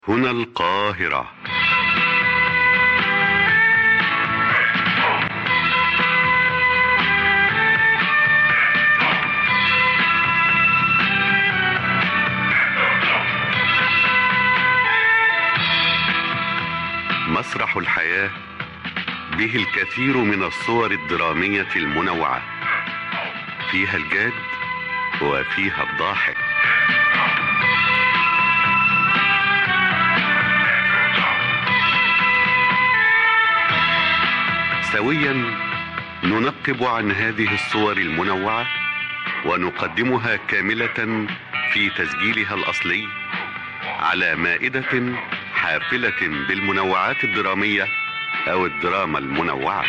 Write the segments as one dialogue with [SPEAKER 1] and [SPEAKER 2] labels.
[SPEAKER 1] هنا القاهرة مسرح الحياة به الكثير من الصور الدرامية المنوعة فيها الجاد وفيها الضاحك سويا ننقب عن هذه الصور المنوعة ونقدمها كاملة في تسجيلها الأصلي على مائدة حافلة بالمنوعات الدرامية أو الدراما المنوعة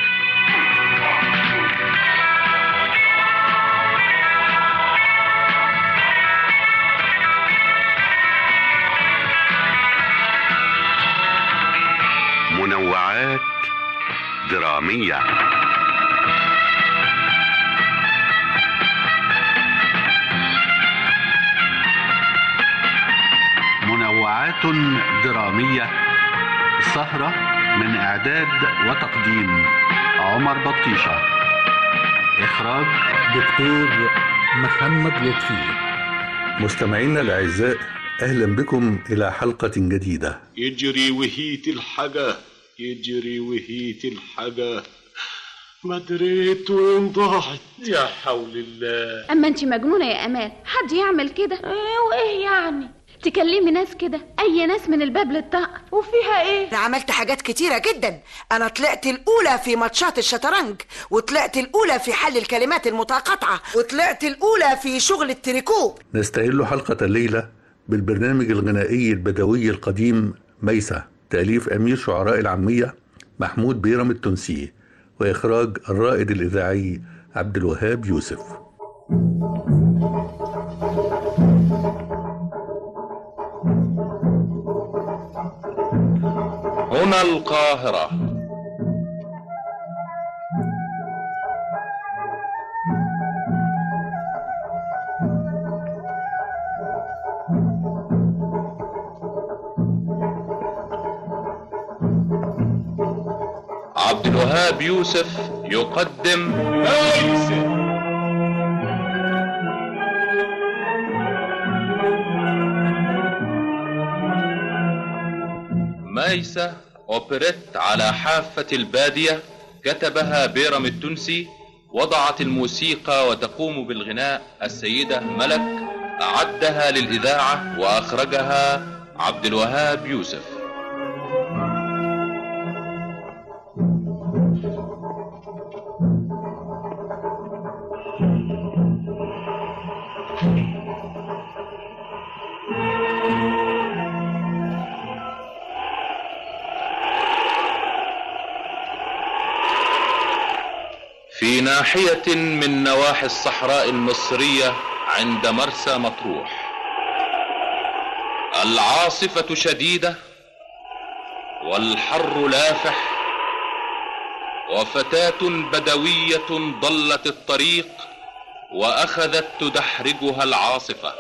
[SPEAKER 1] منوعات درامية منوعات درامية سهرة من إعداد وتقديم عمر بطيشة إخراج
[SPEAKER 2] دكتور محمد لطفي
[SPEAKER 3] مستمعينا الأعزاء أهلا بكم إلى حلقة جديدة
[SPEAKER 4] يجري وهيت الحاجة يجري وهيت الحاجة ما دريت وين ضاعت يا حول الله
[SPEAKER 5] اما انت مجنونه يا امال حد يعمل كده
[SPEAKER 6] ايه وايه يعني
[SPEAKER 5] تكلمي ناس كده اي ناس من الباب للطاقه
[SPEAKER 6] وفيها ايه
[SPEAKER 7] انا عملت حاجات كتيرة جدا انا طلعت الاولى في ماتشات الشطرنج وطلعت الاولى في حل الكلمات المتقاطعة وطلعت الاولى في شغل التريكو
[SPEAKER 3] نستهل حلقة الليلة بالبرنامج الغنائي البدوي القديم ميسة تأليف أمير شعراء العامية محمود بيرم التونسي وإخراج الرائد الإذاعي عبد الوهاب يوسف
[SPEAKER 8] هنا القاهرة عبد الوهاب يوسف يقدم ميسة أوبريت على حافة البادية كتبها بيرم التونسي وضعت الموسيقى وتقوم بالغناء السيدة ملك أعدها للإذاعة وأخرجها عبد الوهاب يوسف في ناحية من نواحي الصحراء المصرية عند مرسى مطروح العاصفة شديدة والحر لافح وفتاة بدوية ضلت الطريق وأخذت تدحرجها العاصفة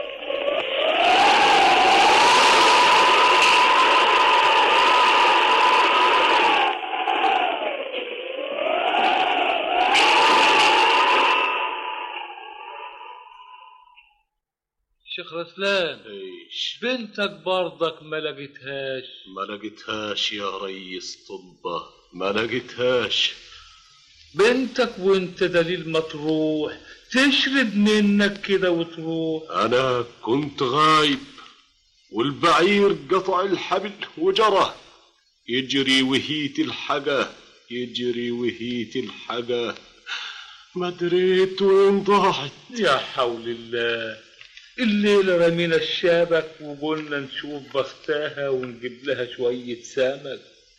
[SPEAKER 9] شيخ رسلان
[SPEAKER 4] ايش
[SPEAKER 9] بنتك برضك ما لقيتهاش
[SPEAKER 4] ما لقيتهاش يا ريس طبة ما لقيتهاش
[SPEAKER 9] بنتك وانت دليل ما تروح تشرد منك كده وتروح
[SPEAKER 4] انا كنت غايب والبعير قطع الحبل وجرى يجري وهيت الحاجة يجري وهيت الحاجة ما دريت وين ضاعت
[SPEAKER 9] يا حول الله الليلة رمينا الشبك وقلنا نشوف بختها ونجيب لها شوية سمك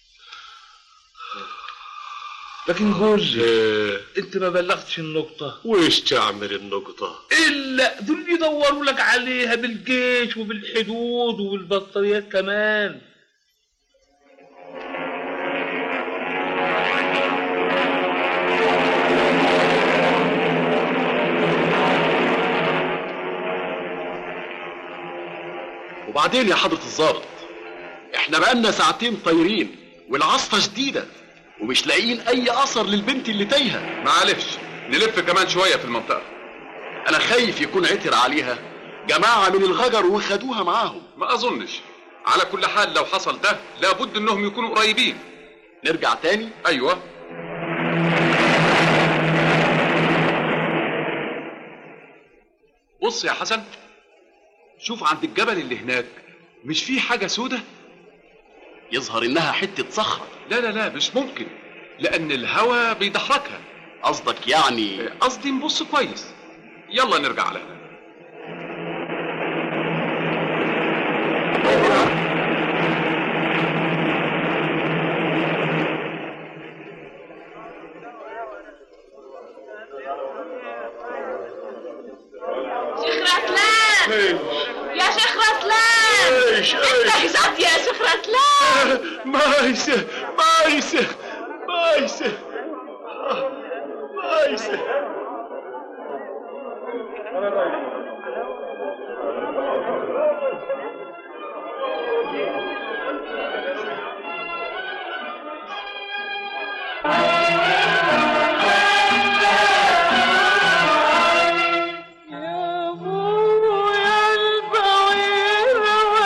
[SPEAKER 9] لكن قول لي
[SPEAKER 4] إيه،
[SPEAKER 9] انت ما بلغتش النقطة
[SPEAKER 4] ويش تعمل النقطة
[SPEAKER 9] الا دول يدوروا لك عليها بالجيش وبالحدود وبالبطاريات كمان
[SPEAKER 4] وبعدين يا حضرة الضابط احنا بقالنا ساعتين طايرين والعاصفة شديدة ومش لاقيين أي أثر للبنت اللي تايهة
[SPEAKER 8] معلش نلف كمان شوية في المنطقة
[SPEAKER 4] أنا خايف يكون عثر عليها جماعة من الغجر وخدوها معاهم
[SPEAKER 8] ما أظنش على كل حال لو حصل ده لابد إنهم يكونوا قريبين
[SPEAKER 4] نرجع تاني
[SPEAKER 8] أيوة بص يا حسن شوف عند الجبل اللي هناك مش في حاجة سودة
[SPEAKER 4] يظهر إنها حتة صخرة
[SPEAKER 8] لا لا لا مش ممكن لأن الهوا بيدحرجها
[SPEAKER 4] قصدك يعني
[SPEAKER 8] قصدي نبص كويس يلا نرجع على هنا
[SPEAKER 6] شيخ رسلان يا شيخ رسلان
[SPEAKER 9] ايش
[SPEAKER 6] انت
[SPEAKER 9] ايش
[SPEAKER 6] هزت يا شيخ رسلان
[SPEAKER 9] مايسة مايسة مايسة مايسة
[SPEAKER 6] يا ابويا البعير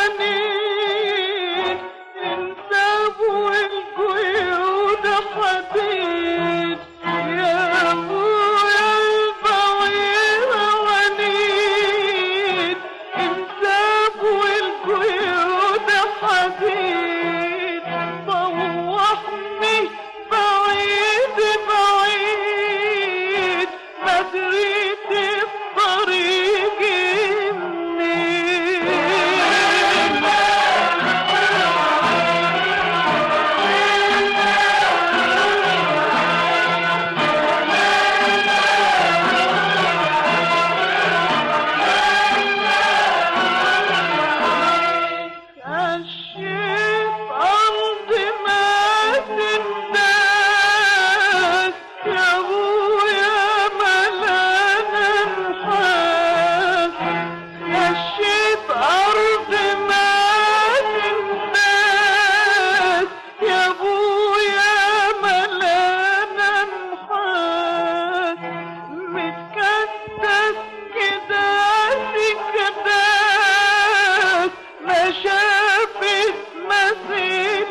[SPEAKER 6] ونين انت ابو القيود حديد يا ابويا البعير ونين انت ابو القيود حديد طوحني بعيد بعيد ما دريت الطريق منين الشيف أرض ما تنداس يا أبويا ملانا نحاس الشيف أرض ما تنداس يا أبويا ملانا نحاس متكدس كداس كداس ما شافت مثيل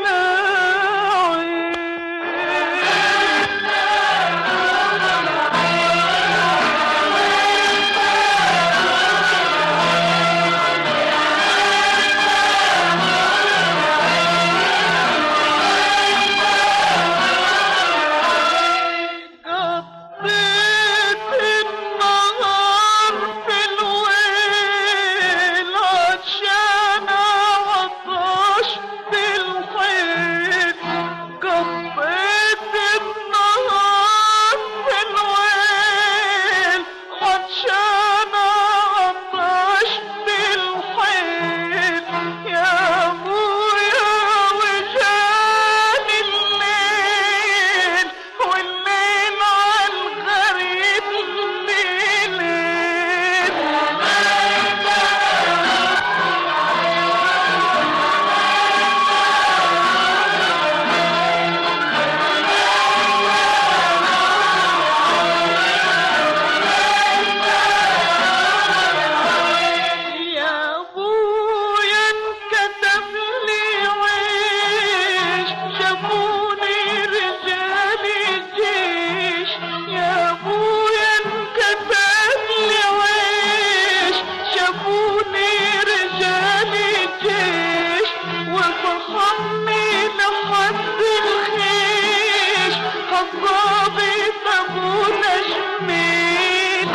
[SPEAKER 6] قضيت النهار في الويل عشان عطش بالحيل قضيت النهار في الويل عشان عطش بالحيل يا ابويا وجاني الليل والليل عالغريب الليل يا ابويا انكتب لي عيش شافوني رجال الجيش يا ابويا انكتب لي عيش شافوني رجال الجيش وفخمني لحد الخيش الضابط ابونا جميل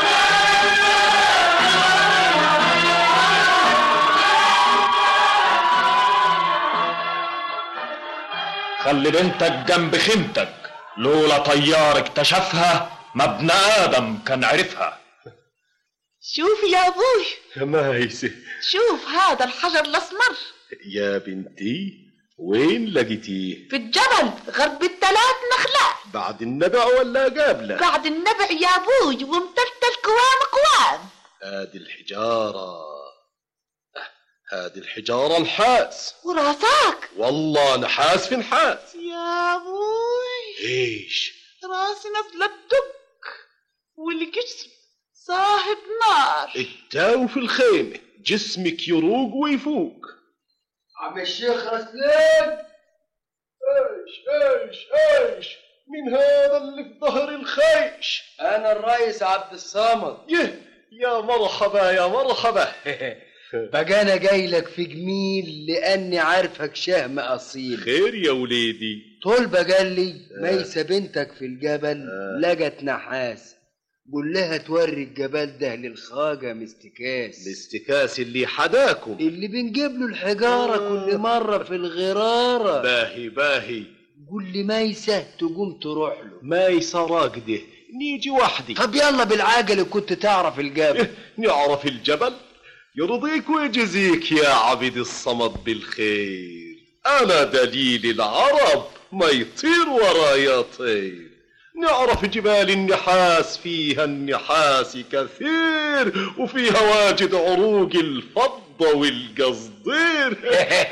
[SPEAKER 10] خلي بنتك جنب خيمتك لولا طيار اكتشفها ما ابن ادم كان عرفها
[SPEAKER 6] شوف يا ابوي
[SPEAKER 9] يا مايسة
[SPEAKER 6] شوف هذا الحجر الاسمر
[SPEAKER 9] يا بنتي وين لقيتيه
[SPEAKER 6] في الجبل غرب الثلاث نخلة
[SPEAKER 9] بعد النبع ولا قبله
[SPEAKER 6] بعد النبع يا ابوي ومتلتل قوام قوام
[SPEAKER 4] ادي الحجارة هذه الحجارة نحاس
[SPEAKER 6] وراسك
[SPEAKER 4] والله نحاس في نحاس
[SPEAKER 6] يا ابوي
[SPEAKER 4] ايش
[SPEAKER 6] راسي نازله الدق والجسم صاحب نار
[SPEAKER 4] التاو في الخيمة جسمك يروق ويفوق
[SPEAKER 11] عم الشيخ رسلان
[SPEAKER 4] ايش ايش ايش من هذا اللي في ظهر الخيش
[SPEAKER 11] انا الرئيس عبد الصمد
[SPEAKER 4] يه يا مرحبا يا مرحبا
[SPEAKER 11] بقى انا جاي لك في جميل لاني عارفك شهم اصيل
[SPEAKER 4] خير يا وليدي
[SPEAKER 11] طلبة قال لي ميسة بنتك في الجبل لقت نحاس قول لها توري الجبل ده للخاجة مستكاس
[SPEAKER 4] الاستكاس اللي حداكم
[SPEAKER 11] اللي بنجيب له الحجارة كل مرة في الغرارة
[SPEAKER 4] باهي باهي
[SPEAKER 11] قول لي ميسة تقوم تروح له
[SPEAKER 4] ما يسراق ده نيجي وحدي
[SPEAKER 11] طب يلا بالعجل كنت تعرف الجبل
[SPEAKER 4] نعرف الجبل يرضيك ويجزيك يا عبد الصمد بالخير أنا دليل العرب ما يطير ورايا طير نعرف جبال النحاس فيها النحاس كثير وفيها واجد عروق الفضة والقصدير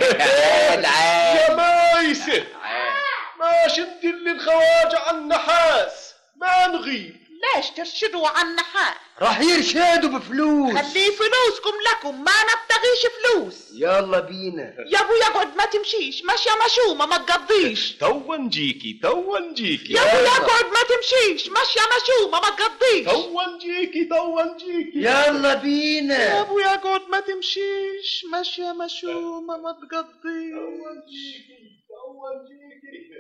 [SPEAKER 4] يا مايسة ما شد اللي الخواجة عن النحاس ما نغيب
[SPEAKER 6] ليش ترشدوا عن النحاس
[SPEAKER 11] راح يرشدوا بفلوس
[SPEAKER 6] خلي فلوسكم لكم ما نبتغيش فلوس
[SPEAKER 11] يلا بينا
[SPEAKER 6] يا ابويا اقعد ما تمشيش ماشيه مشومه ما تقضيش
[SPEAKER 4] توا نجيكي توا نجيكي
[SPEAKER 6] يا ابويا اقعد ما تمشيش ماشيه مشومه ما تقضيش
[SPEAKER 4] توا نجيكي توا نجيكي
[SPEAKER 11] يلا
[SPEAKER 6] يا
[SPEAKER 11] بينا
[SPEAKER 6] ابويا اقعد ما تمشيش ماشيه مشومه ما تقضيش
[SPEAKER 4] توا نجيكي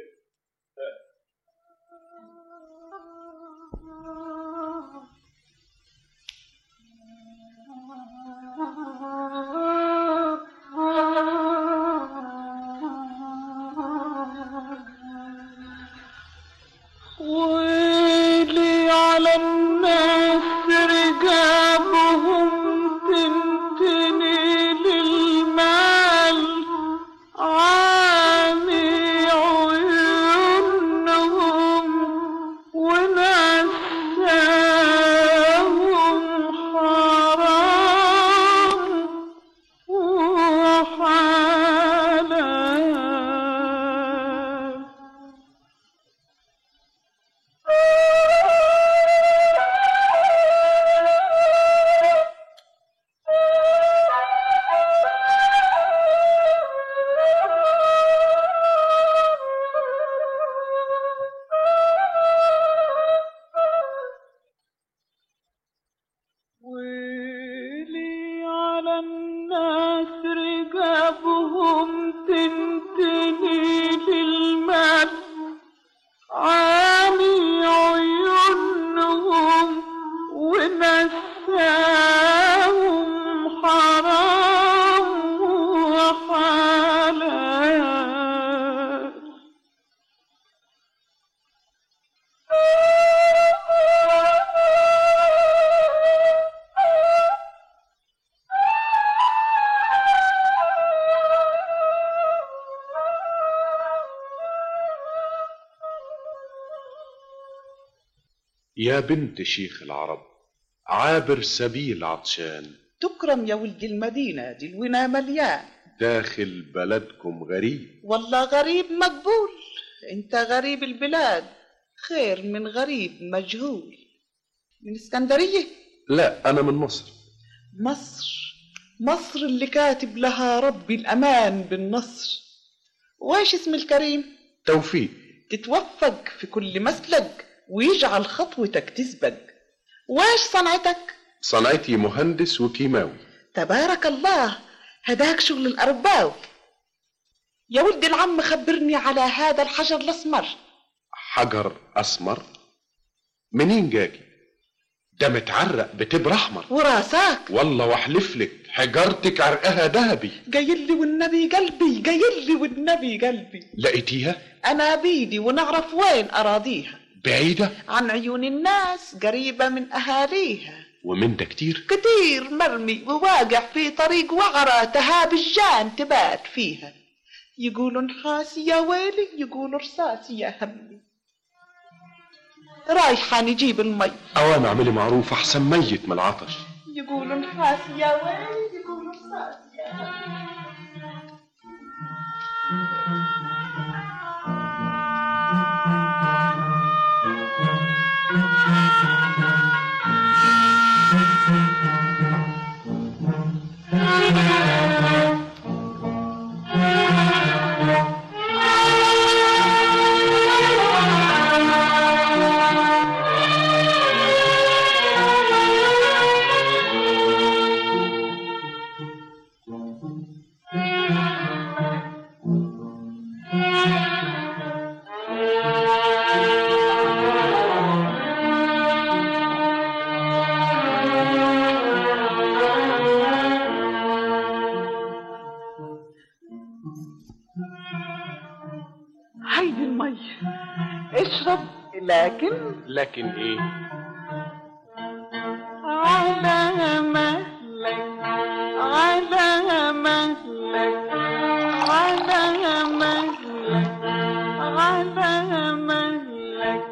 [SPEAKER 12] ويلي على الناس رجابهم تنتني للمال عامي عيونهم ونساهم حرام وحلال ويلي على الناس رقابهم تنتني للمال عامي عيونهم ونساهم حرام وحلال
[SPEAKER 4] يا بنت شيخ العرب عابر سبيل عطشان
[SPEAKER 6] تكرم يا ولد المدينه دي الونا مليان
[SPEAKER 4] داخل بلدكم غريب
[SPEAKER 6] والله غريب مقبول انت غريب البلاد خير من غريب مجهول من اسكندريه
[SPEAKER 4] لا أنا من مصر
[SPEAKER 6] مصر مصر اللي كاتب لها ربي الأمان بالنصر وايش اسم الكريم
[SPEAKER 4] توفيق
[SPEAKER 6] تتوفق في كل مسلك ويجعل خطوتك تسبق وايش صنعتك
[SPEAKER 4] صنعتي مهندس وكيماوي
[SPEAKER 6] تبارك الله هداك شغل الأرباو يا ولد العم خبرني على هذا الحجر الأسمر
[SPEAKER 4] حجر أسمر منين جاكي ده متعرق بتبر أحمر
[SPEAKER 6] وراسك
[SPEAKER 4] والله واحلف لك حجارتك عرقها ذهبي
[SPEAKER 6] قايل لي والنبي قلبي قايل لي والنبي قلبي
[SPEAKER 4] لقيتيها
[SPEAKER 6] أنا بيدي ونعرف وين أراضيها
[SPEAKER 4] بعيدة
[SPEAKER 6] عن عيون الناس قريبة من أهاليها
[SPEAKER 4] ومن ده كتير
[SPEAKER 6] كتير مرمي وواقع في طريق وعرة تهاب الجان تبات فيها يقولوا نحاس يا ويلي يقولوا رصاص يا همي رايحة نجيب المي
[SPEAKER 4] أوام اعملي معروف أحسن ميت من العطش
[SPEAKER 6] يقولوا نحاس يا ويلي يقولوا رصاص يا هيدي المية اشرب لكن
[SPEAKER 13] لكن ايه
[SPEAKER 12] على مهلك على مهلك على مهلك على مهلك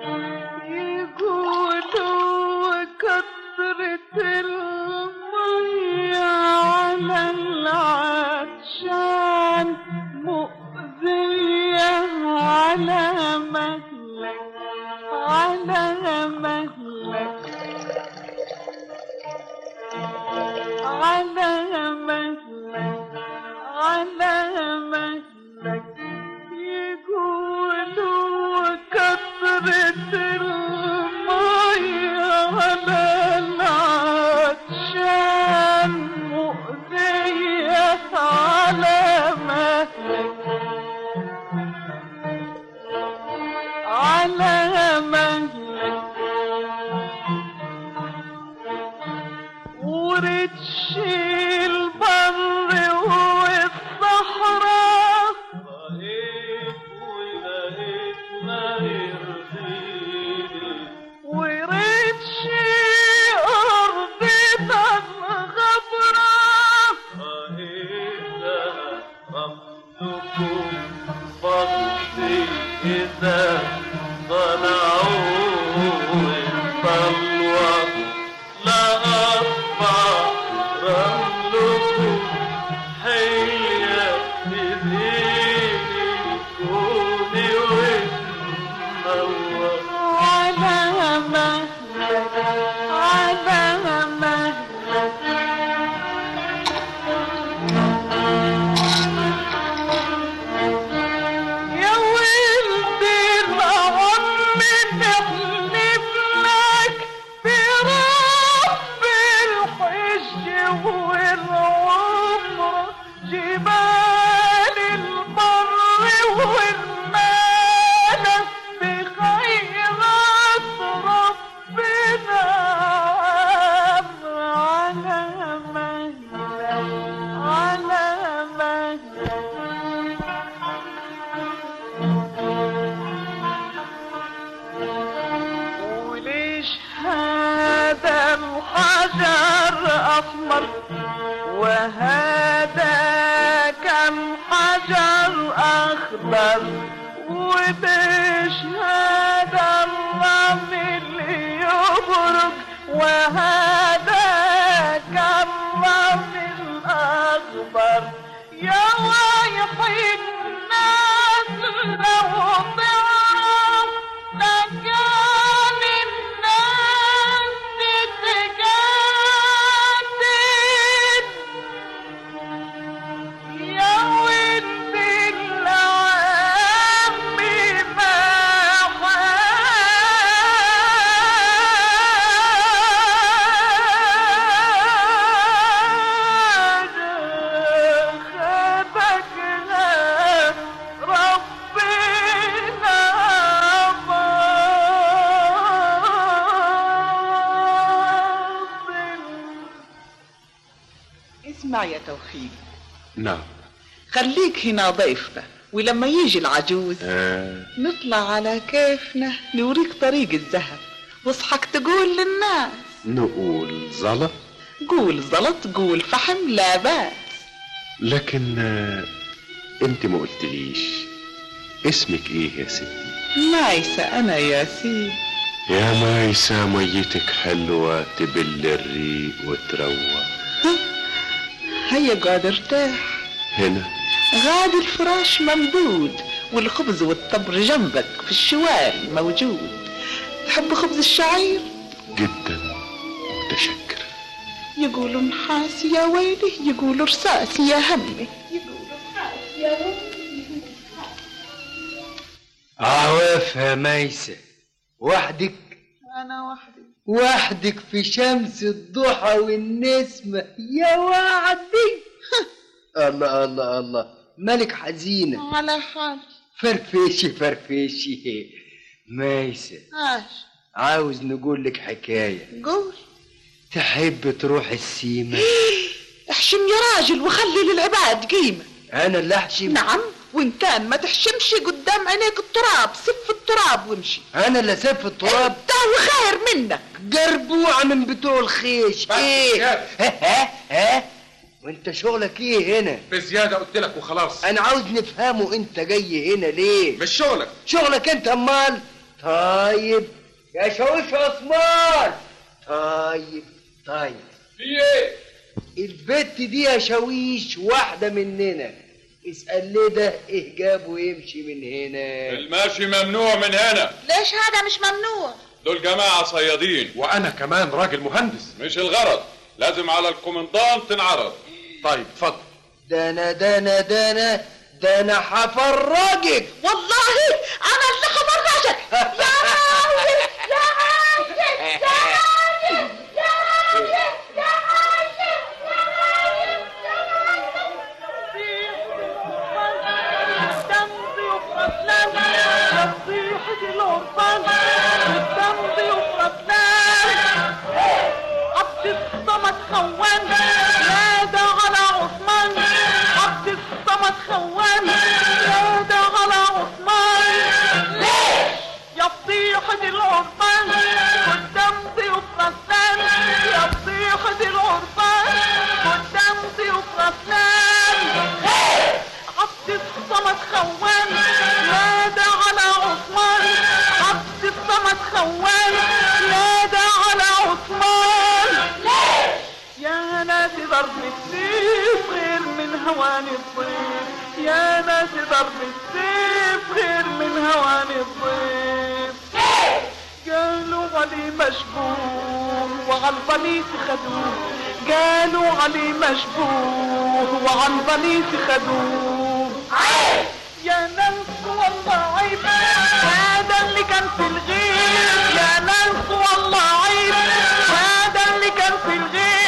[SPEAKER 12] يقولوا كثرة المية على العطشان مؤذية على مهلك على مهلك على مهلك على مهلك يقولوا كثرة المية على العطشان مؤذية على مهلك على مهلك ورتش البر والصحراء ورتش أرضنا الغبرة
[SPEAKER 14] فضي إذا طلعوا الطلوة لا أطبع رملكم حية تديني كوني وتنور
[SPEAKER 12] على مهلك على مهلك يا ولدي العم نحلف لك برب الحج والعمر جبال البر والمال بخيرات ربنا على مهلك على مهلك وليش هذا الحجر أحمر وهذا كم حجر أخضر وليش هذا الرمل يبرق وهذا كم رمل أخضر يا ويحي الناس لو تعرف لكان الناس تتجدد يا ولد العم ما حاجة خدكها ربنا
[SPEAKER 6] اسمع يا توفيق
[SPEAKER 13] نعم
[SPEAKER 6] خليك هنا ضيفنا ولما يجي العجوز
[SPEAKER 13] آه.
[SPEAKER 6] نطلع على كيفنا نوريك طريق الذهب واصحك تقول للناس
[SPEAKER 13] نقول زلط
[SPEAKER 6] قول زلط قول فحم لا باس
[SPEAKER 13] لكن آه، انت ما قلتليش اسمك ايه يا ستي
[SPEAKER 6] مايسة أنا يا سيدي
[SPEAKER 13] يا مايسة ميتك حلوة تبل الريق وتروق
[SPEAKER 6] هيا قاعد ارتاح
[SPEAKER 13] هنا
[SPEAKER 6] غادي الفراش ممدود والخبز والتمر جنبك في الشواري موجود تحب خبز الشعير
[SPEAKER 13] جدا متشكر
[SPEAKER 6] يقولوا نحاس يا ويلي يقولوا رصاص يا همي
[SPEAKER 11] عوافها ميسة وحدك
[SPEAKER 6] انا وحدي
[SPEAKER 11] وحدك في شمس الضحى والنسمة يا وعدي الله الله الله مالك حزينة
[SPEAKER 6] على حال
[SPEAKER 11] فرفشي فرفشي ميسة
[SPEAKER 6] عاش
[SPEAKER 11] عاوز نقول لك حكاية
[SPEAKER 6] قول
[SPEAKER 11] تحب تروح السيما
[SPEAKER 6] احشم يا راجل وخلي للعباد قيمة
[SPEAKER 11] أنا اللي أحشم
[SPEAKER 6] نعم وإن كان ما تحشمش قدام عينيك التراب سف التراب وامشي
[SPEAKER 11] أنا اللي سف التراب
[SPEAKER 6] ده خير منك
[SPEAKER 11] جربوع من بتوع الخيش ايه ها ها ها وانت شغلك ايه هنا
[SPEAKER 8] بزيادة قلت لك وخلاص
[SPEAKER 11] انا عاوز نفهمه انت جاي هنا ليه
[SPEAKER 8] مش شغلك
[SPEAKER 11] شغلك انت امال طيب يا شاويش عثمان طيب طيب
[SPEAKER 8] في ايه
[SPEAKER 11] البت دي يا شاويش واحدة مننا اسأل ليه ده ايه جابه يمشي من هنا
[SPEAKER 10] الماشي ممنوع من هنا
[SPEAKER 5] ليش هذا مش ممنوع
[SPEAKER 10] دول جماعة صيادين
[SPEAKER 8] وانا كمان راجل مهندس
[SPEAKER 10] مش الغرض لازم على الكومندان تنعرض
[SPEAKER 8] طيب اتفضل
[SPEAKER 11] ده انا ده انا ده انا ده انا هفرجك
[SPEAKER 6] والله انا اللي خبرتك يا راجل يا راجل يا راجل يا راجل يا راجل
[SPEAKER 12] نصيحة العرفان قدام ضيوف رسلان عبد الصمد خوان نادى على عثمان عبد الصمد خوان نادى على عثمان ليش يا فضيحة العرفان قدام ضيوف رسلان يا فضيحة العرفان قدام ضيوف رسلان عبد الصمد خوان نادى على عثمان عبد الصمد خوان نادى على عثمان ليش يا ناس ضرب السيف غير من هوان الضيف يا ناس ضرب السيف غير من هوان الضيف قالوا علي مشبوه وعلى البليس خدوه قالوا علي مشبوه وعلى البليس خدوه عيب يا ناس والله عيب هذا اللي كان في الغيب يا ناس والله عيب هذا اللي كان في الغيب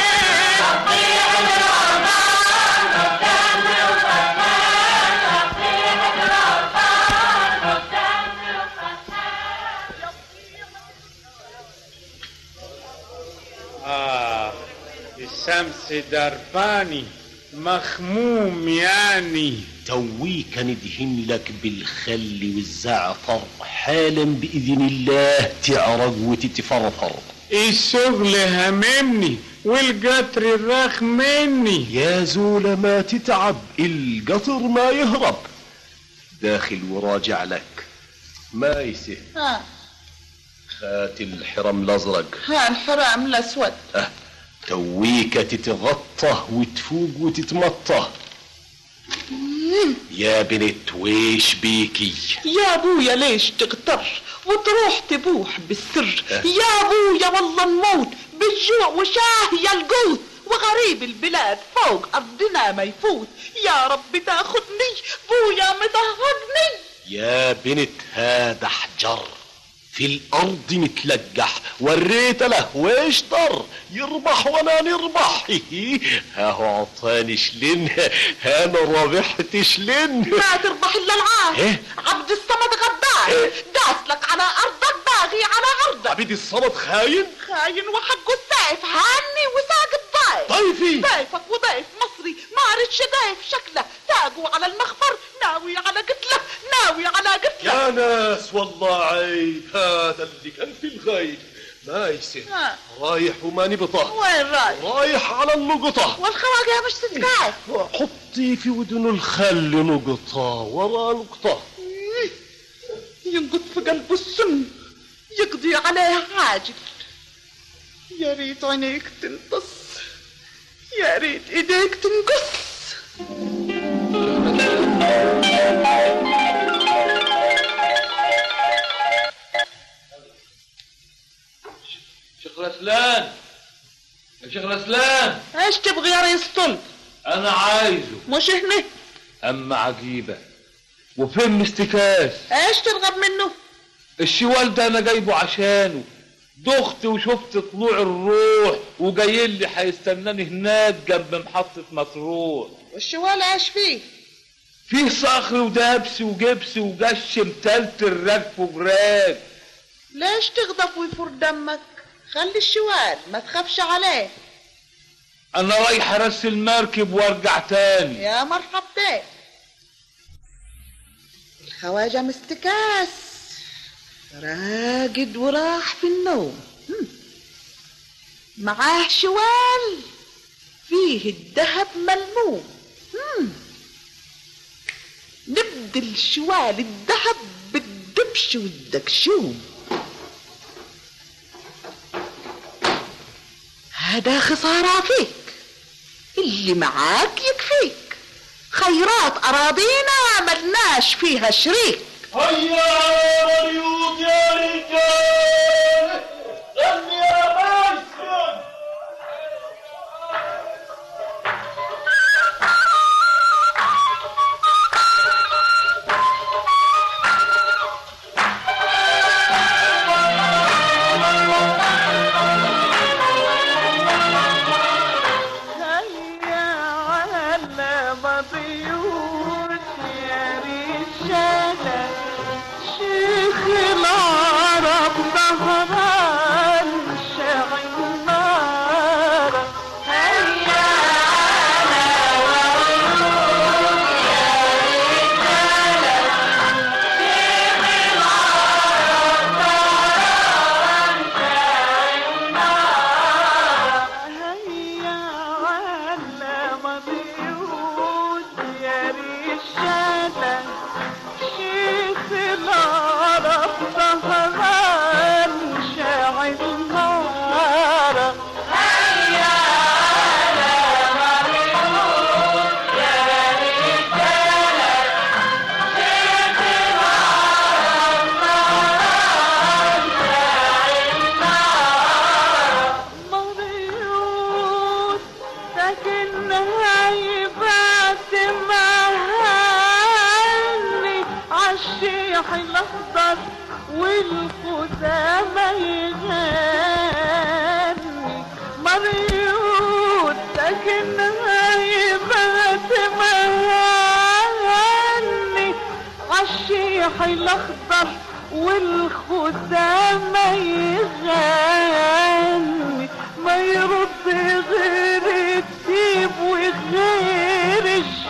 [SPEAKER 9] آه الشمس درباني مخموم يعني
[SPEAKER 15] تويك ندهن لك بالخل والزعفر حالا بإذن الله تعرق وتتفرفر
[SPEAKER 9] الشغل هممني والقطر الرخ مني
[SPEAKER 15] يا زول ما تتعب القطر ما يهرب داخل وراجع لك ما يسه
[SPEAKER 6] ها
[SPEAKER 15] هات الحرم الازرق
[SPEAKER 6] ها الحرام الاسود
[SPEAKER 15] أه تويك تتغطى وتفوق وتتمطى يا بنت ويش بيكي
[SPEAKER 6] يا ابويا ليش تغتر وتروح تبوح بالسر يا ابويا والله نموت بالجوع وشاه يا القوت وغريب البلاد فوق ارضنا ما يفوت يا رب تاخدني بويا مطهقني
[SPEAKER 15] يا بنت هذا حجر في الارض متلقح وريت له ويش ضر يربح وانا نربح ها هو عطاني شلن انا ربحت شلن
[SPEAKER 6] ما تربح الا العار
[SPEAKER 15] إيه؟
[SPEAKER 6] عبد الصمد غدار داس لك على ارضك باغي على عرضك
[SPEAKER 15] عبيد الصمد خاين
[SPEAKER 6] خاين وحقه السيف هاني وساق الضيف
[SPEAKER 15] ضيفي
[SPEAKER 6] ضيفك وضيف مصري ما عرفش ضيف شكله ساقوا على المخفر ناوي على قتله ناوي على قتله
[SPEAKER 15] يا ناس والله عيب هذا اللي كان في الغيب ما يصير
[SPEAKER 6] ها.
[SPEAKER 15] رايح وما نبطه
[SPEAKER 6] وين رايح
[SPEAKER 15] رايح على النقطة
[SPEAKER 6] والخواجه مش تتكاف
[SPEAKER 15] حطي في ودن الخل نقطة ورا نقطة
[SPEAKER 6] ينقض في قلبه السم يقضي عليه عاجل يا ريت عينيك تنتص يا ريت ايديك تنقص
[SPEAKER 9] شيخ رسلان يا شيخ رسلان
[SPEAKER 6] ايش تبغي يا ريس طلب
[SPEAKER 9] انا عايزه
[SPEAKER 6] مش هنا
[SPEAKER 9] اما عجيبه وفين مستكاس
[SPEAKER 6] ايش ترغب منه
[SPEAKER 9] الشوال ده انا جايبه عشانه دخت وشفت طلوع الروح وجاي لي هيستناني هناك جنب محطة مطروح
[SPEAKER 6] والشوال ايش فيه
[SPEAKER 9] فيه صخر ودبس وجبس وجش متلتل رجف وجراج
[SPEAKER 6] ليش تغضب ويفور دمك خلي الشوال ما تخافش عليه
[SPEAKER 9] انا رايح ارسل المركب وارجع تاني
[SPEAKER 6] يا مرحبتين الخواجة مستكاس راقد وراح في النوم هم. معاه شوال فيه الذهب ملموم هم. نبدل شوال الذهب بالدبش والدكشوم هذا خسارة فيك اللي معاك يكفيك خيرات أراضينا ملناش فيها شريك
[SPEAKER 14] هيا يا مريوط يا رجال غني يا مسجد
[SPEAKER 12] هيا على مضيوط يا رجالة شيخ العرب ظهران شاعر النار هيا على مضيوط يا رجالة شيخ العرب ظهران شاعر النار هيا على مضيوط يا رجالة شيخ العرب ظهران شاعر النار هيا على مضيوط يا رجالة شيخ العرب ظهران شاعر النار مضيوط لكن هيبات مهني عالشيح الاخضر والخزامة يغني مريوط لكن هيبات مهني عالشيح الاخضر والخزامة يغني ما يرد غير التيب وغير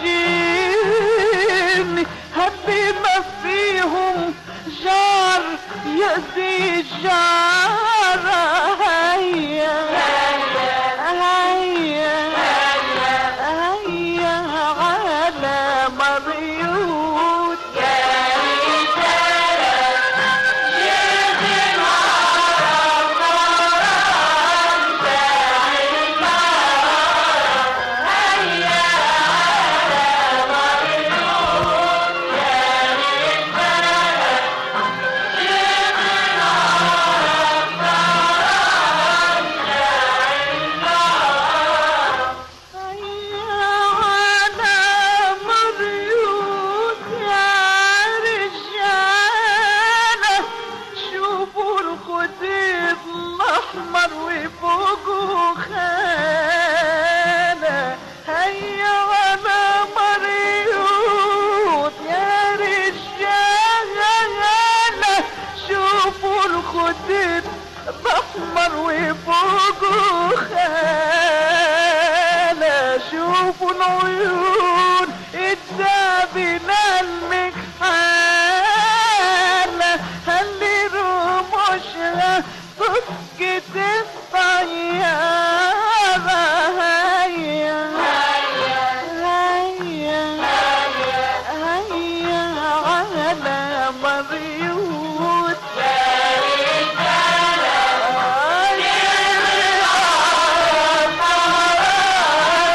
[SPEAKER 12] الشين هبي ما فيهم جار يأذي جار هيا هيا هيا على مريوت يا على مريوت يا رجالة شوفوا الخديد الأحمر وفوقه خانة هيا على مريوت يا رجالة شوفوا الخديد الأحمر وفوقه خانة شوفوا العيون الدابنة المكحالة اللي رموشها تسكت الطيارة هيا هيا هيا على مريوت يا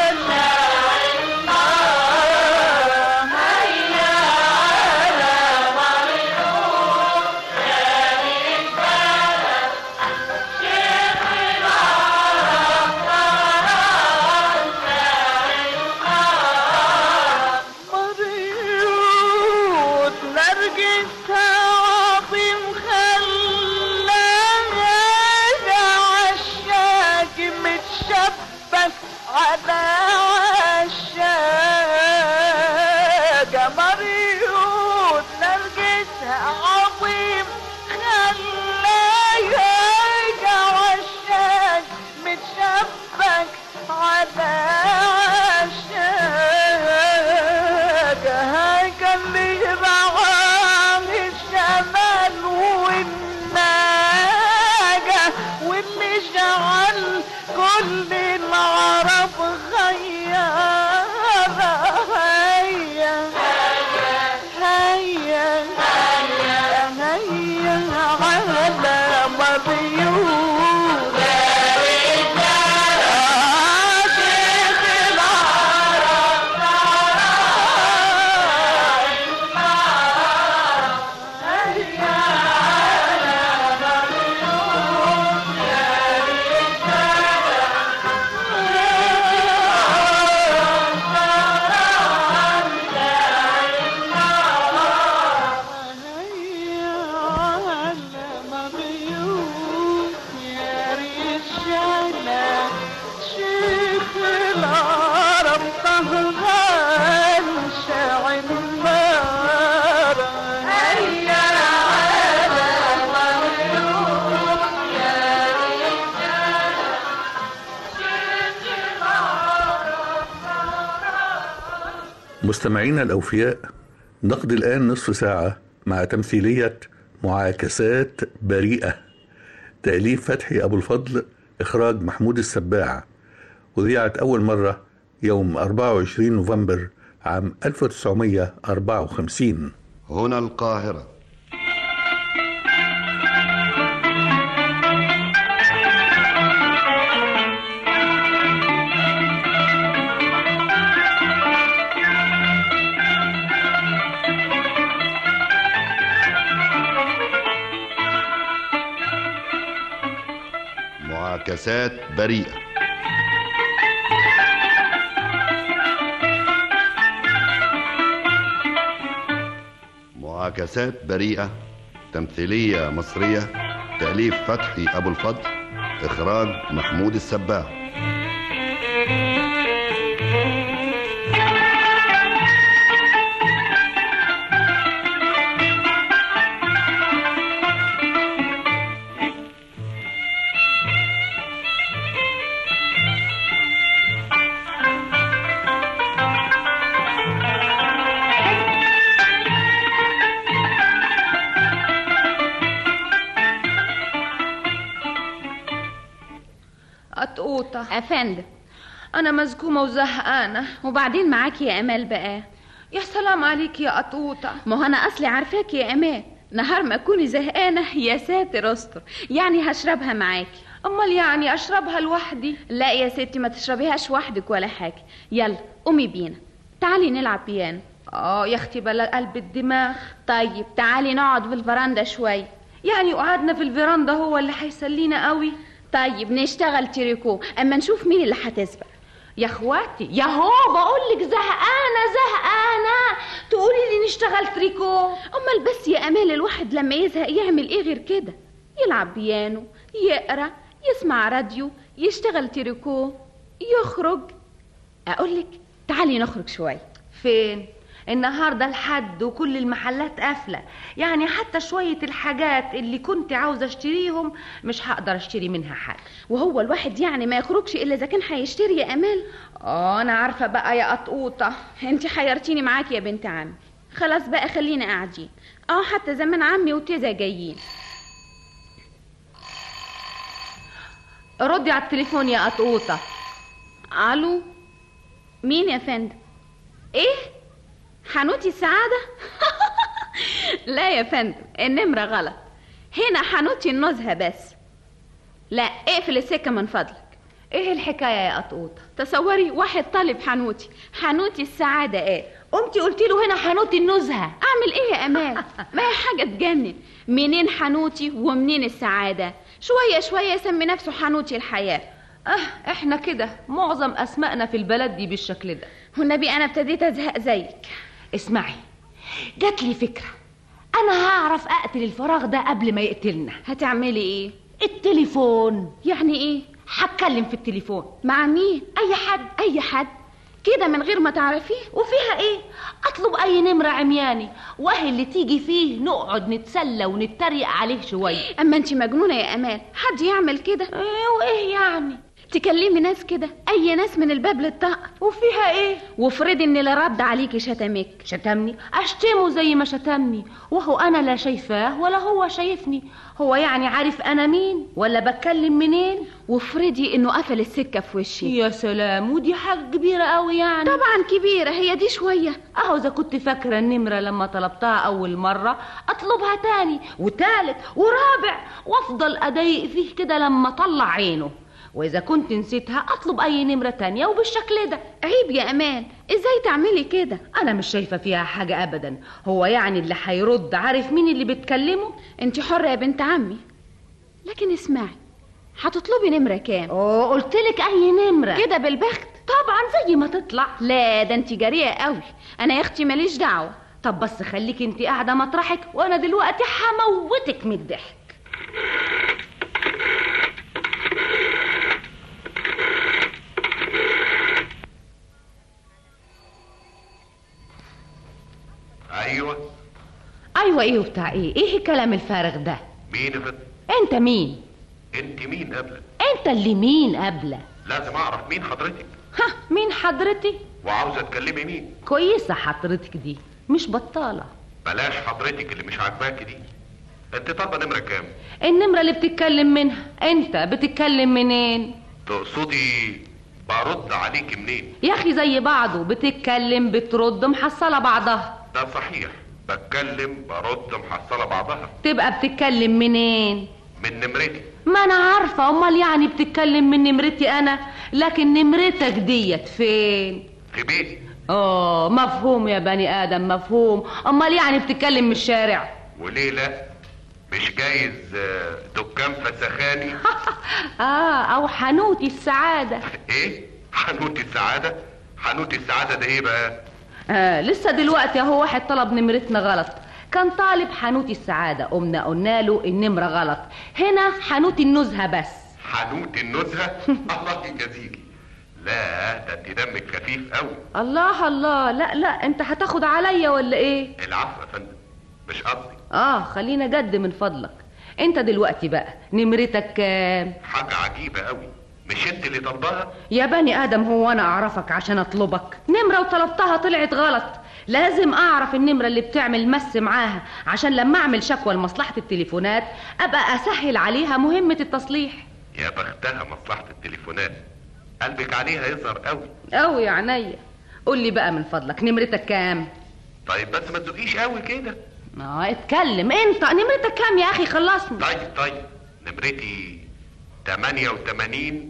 [SPEAKER 3] مستمعينا الأوفياء نقضي الآن نصف ساعة مع تمثيلية معاكسات بريئة تأليف فتحي أبو الفضل إخراج محمود السباع وذيعت أول مرة يوم 24 نوفمبر عام 1954
[SPEAKER 16] هنا القاهرة معاكسات بريئة معاكسات بريئة تمثيلية مصرية تأليف فتحي أبو الفضل إخراج محمود السباع
[SPEAKER 17] قطوطة
[SPEAKER 5] أفندم
[SPEAKER 17] أنا مزكومة وزهقانة
[SPEAKER 5] وبعدين معاكي يا أمال بقى
[SPEAKER 17] يا سلام عليك يا قطوطة
[SPEAKER 5] ما هو أنا أصلي عارفاكي يا أمال نهار ما أكوني زهقانة يا ساتر استر يعني هشربها معاكي
[SPEAKER 17] أمال يعني أشربها لوحدي
[SPEAKER 5] لا يا ستي ما تشربيهاش وحدك ولا حاجة يلا قومي بينا تعالي نلعب بيانو
[SPEAKER 17] اه يا اختي بلا قلب الدماغ
[SPEAKER 5] طيب تعالي نقعد في الفرندا شوية
[SPEAKER 17] يعني قعدنا في الفرندا هو اللي هيسلينا قوي
[SPEAKER 5] طيب نشتغل تريكو اما نشوف مين اللي هتسبق
[SPEAKER 17] يا اخواتي يا هو بقول لك زهقانه زهقانه تقولي لي نشتغل تريكو
[SPEAKER 5] امال بس يا امال الواحد لما يزهق يعمل ايه غير كده يلعب بيانو يقرا يسمع راديو يشتغل تريكو يخرج اقولك تعالي نخرج شويه
[SPEAKER 17] فين النهارده الحد وكل المحلات قافله يعني حتى شويه الحاجات اللي كنت عاوزه اشتريهم مش هقدر اشتري منها حاجه
[SPEAKER 5] وهو الواحد يعني ما يخرجش الا اذا كان هيشتري يا امال
[SPEAKER 17] اه انا عارفه بقى يا قطقوطه
[SPEAKER 5] انت حيرتيني معاكي يا بنت عمي خلاص بقى خلينا قاعدين اه حتى زمان عمي وتيزا جايين
[SPEAKER 17] ردي على التليفون يا قطقوطه
[SPEAKER 5] الو مين يا فندم ايه حانوتي السعادة؟ لا يا فندم النمرة غلط هنا حانوتي النزهة بس لا اقفل السكة من فضلك
[SPEAKER 17] ايه الحكاية يا قطقوطة؟
[SPEAKER 5] تصوري واحد طالب حانوتي حانوتي السعادة ايه
[SPEAKER 17] قمتي قلتي له هنا حانوتي النزهة
[SPEAKER 5] اعمل ايه يا امال ما هي حاجة تجنن منين حانوتي ومنين السعادة شوية شوية يسمي نفسه حانوتي الحياة
[SPEAKER 17] اه احنا كده معظم اسمائنا في البلد دي بالشكل ده
[SPEAKER 5] والنبي انا ابتديت ازهق زيك
[SPEAKER 17] اسمعي جات لي فكرة أنا هعرف أقتل الفراغ ده قبل ما يقتلنا
[SPEAKER 5] هتعملي إيه؟
[SPEAKER 17] التليفون
[SPEAKER 5] يعني إيه؟
[SPEAKER 17] هتكلم في التليفون
[SPEAKER 5] مع مين؟
[SPEAKER 17] أي حد
[SPEAKER 5] أي حد كده من غير ما تعرفيه
[SPEAKER 17] وفيها ايه اطلب اي نمره عمياني وهي اللي تيجي فيه نقعد نتسلى ونتريق عليه شويه
[SPEAKER 5] اما انت مجنونه يا امال حد يعمل كده
[SPEAKER 17] ايه وايه يعني
[SPEAKER 5] تكلمي ناس كده اي ناس من الباب للطاق
[SPEAKER 17] وفيها ايه
[SPEAKER 5] وافرضي ان اللي رد عليكي شتمك
[SPEAKER 17] شتمني اشتمه زي ما شتمني وهو انا لا شايفاه ولا هو شايفني هو يعني عارف انا مين ولا بتكلم منين
[SPEAKER 5] وافرضي انه قفل السكه في وشي
[SPEAKER 17] يا سلام ودي حاجه كبيره قوي يعني
[SPEAKER 5] طبعا كبيره هي دي شويه
[SPEAKER 17] اهو اذا كنت فاكره النمره لما طلبتها اول مره اطلبها تاني وتالت ورابع وافضل اضايق فيه كده لما اطلع عينه واذا كنت نسيتها اطلب اي نمره تانية وبالشكل ده
[SPEAKER 5] عيب يا امان ازاي تعملي كده
[SPEAKER 17] انا مش شايفه فيها حاجه ابدا هو يعني اللي هيرد عارف مين اللي بتكلمه
[SPEAKER 5] انت حره يا بنت عمي لكن اسمعي هتطلبي نمره كام
[SPEAKER 17] اه قلت لك اي نمره
[SPEAKER 5] كده بالبخت
[SPEAKER 17] طبعا زي ما تطلع
[SPEAKER 5] لا ده انت جريئه قوي انا يا اختي ماليش دعوه
[SPEAKER 17] طب بس خليك انت قاعده مطرحك وانا دلوقتي هموتك من الضحك
[SPEAKER 13] ايوه
[SPEAKER 17] ايوه ايه وبتاع ايه ايه الكلام الفارغ ده
[SPEAKER 13] مين يا فندم
[SPEAKER 17] انت مين
[SPEAKER 13] انت مين قبلك
[SPEAKER 17] انت اللي مين قبله
[SPEAKER 13] لازم اعرف مين حضرتك
[SPEAKER 17] ها مين حضرتي
[SPEAKER 13] وعاوزه تكلمي مين
[SPEAKER 17] كويسة حضرتك دي مش بطالة
[SPEAKER 13] بلاش حضرتك اللي مش عاجباكي دي انت طالبه نمره كام
[SPEAKER 17] النمرة اللي بتتكلم منها انت بتتكلم منين
[SPEAKER 13] تقصدي برد عليك منين
[SPEAKER 17] يا اخي زي بعضه بتتكلم بترد محصلة بعضها
[SPEAKER 13] ده صحيح بتكلم برد محصله بعضها
[SPEAKER 17] تبقى بتتكلم منين
[SPEAKER 13] من نمرتي
[SPEAKER 17] ما انا عارفة امال يعني بتتكلم من نمرتي انا لكن نمرتك ديت فين
[SPEAKER 13] في بيتي
[SPEAKER 17] اه مفهوم يا بني ادم مفهوم امال يعني بتتكلم من الشارع
[SPEAKER 13] وليه لا مش جايز آه، دكان فسخاني
[SPEAKER 17] اه او حنوتي السعادة
[SPEAKER 13] ايه حانوت السعاده حانوت السعاده ده ايه بقى
[SPEAKER 17] آه لسه دلوقتي اهو واحد طلب نمرتنا غلط كان طالب حانوتي السعادة قمنا قلنا له النمرة غلط هنا حانوتي النزهة بس
[SPEAKER 13] حانوت النزهه الله يجازيكي لا ده انت دمك خفيف قوي
[SPEAKER 17] الله الله لا لا انت هتاخد عليا ولا ايه
[SPEAKER 13] العفو يا فندم مش قصدي
[SPEAKER 17] اه خلينا جد من فضلك انت دلوقتي بقى نمرتك كام
[SPEAKER 13] حاجه عجيبه قوي مش انت اللي طلبها
[SPEAKER 17] يا بني ادم هو انا اعرفك عشان اطلبك نمرة وطلبتها طلعت غلط لازم اعرف النمرة اللي بتعمل مس معاها عشان لما اعمل شكوى لمصلحة التليفونات ابقى اسهل عليها مهمة التصليح
[SPEAKER 13] يا بختها مصلحه التليفونات قلبك عليها يظهر قوي
[SPEAKER 17] قوي يا عينيا قول لي بقى من فضلك نمرتك كام
[SPEAKER 13] طيب بس ما تزقيش قوي كده
[SPEAKER 17] اه اتكلم انت نمرتك كام يا اخي خلصني
[SPEAKER 13] طيب طيب نمرتي 88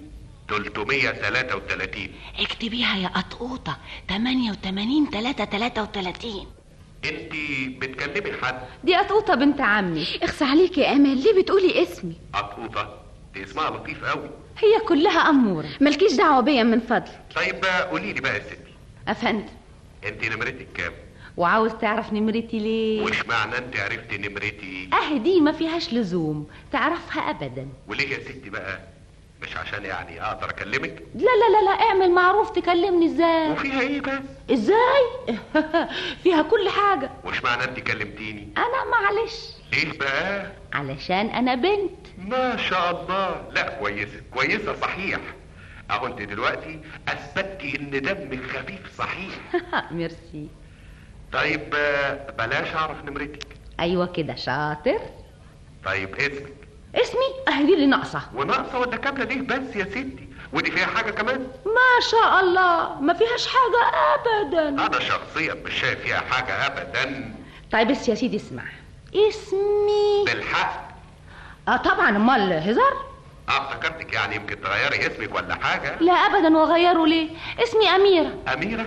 [SPEAKER 13] 333
[SPEAKER 17] اكتبيها يا قطقوطة 88 3 33
[SPEAKER 13] انت بتكلمي حد
[SPEAKER 17] دي قطقوطة بنت عمي
[SPEAKER 5] اخس عليك يا امال ليه بتقولي اسمي
[SPEAKER 13] قطوطه دي اسمها لطيف قوي
[SPEAKER 5] هي كلها اموره مالكيش دعوه بيا من فضلك
[SPEAKER 13] طيب بقى قولي لي بقى يا ستي
[SPEAKER 17] افندم
[SPEAKER 13] انت نمرتك كام
[SPEAKER 17] وعاوز تعرف نمرتي ليه
[SPEAKER 13] وش معنى انت عرفتي نمرتي
[SPEAKER 17] اه دي ما فيهاش لزوم تعرفها ابدا
[SPEAKER 13] وليه يا ستي بقى مش عشان يعني اقدر اكلمك
[SPEAKER 17] لا لا لا لا اعمل معروف تكلمني ازاي
[SPEAKER 13] وفيها ايه بس
[SPEAKER 17] ازاي فيها كل حاجة
[SPEAKER 13] وش معنى انت كلمتيني
[SPEAKER 17] انا معلش
[SPEAKER 13] ليه بقى
[SPEAKER 17] علشان انا بنت
[SPEAKER 13] ما شاء الله لا كويسه كويسه صحيح اهو انت دلوقتي اثبتي ان دمك خفيف صحيح
[SPEAKER 17] ميرسي
[SPEAKER 13] طيب آه، بلاش اعرف نمرتك
[SPEAKER 17] ايوه كده شاطر
[SPEAKER 13] طيب اسمك
[SPEAKER 17] اسمي اه دي اللي ناقصه
[SPEAKER 13] وناقصه ولا كامله ليه بس يا ستي ودي فيها حاجه كمان
[SPEAKER 17] ما شاء الله ما فيهاش حاجة ابدا
[SPEAKER 13] انا شخصيا مش شايف فيها حاجه ابدا
[SPEAKER 17] طيب بس يا سيدي اسمع اسمي
[SPEAKER 13] بالحق
[SPEAKER 17] اه طبعا امال هزار
[SPEAKER 13] اه افتكرتك يعني يمكن تغيري اسمك ولا حاجه
[SPEAKER 17] لا ابدا واغيره ليه اسمي اميرة
[SPEAKER 13] اميره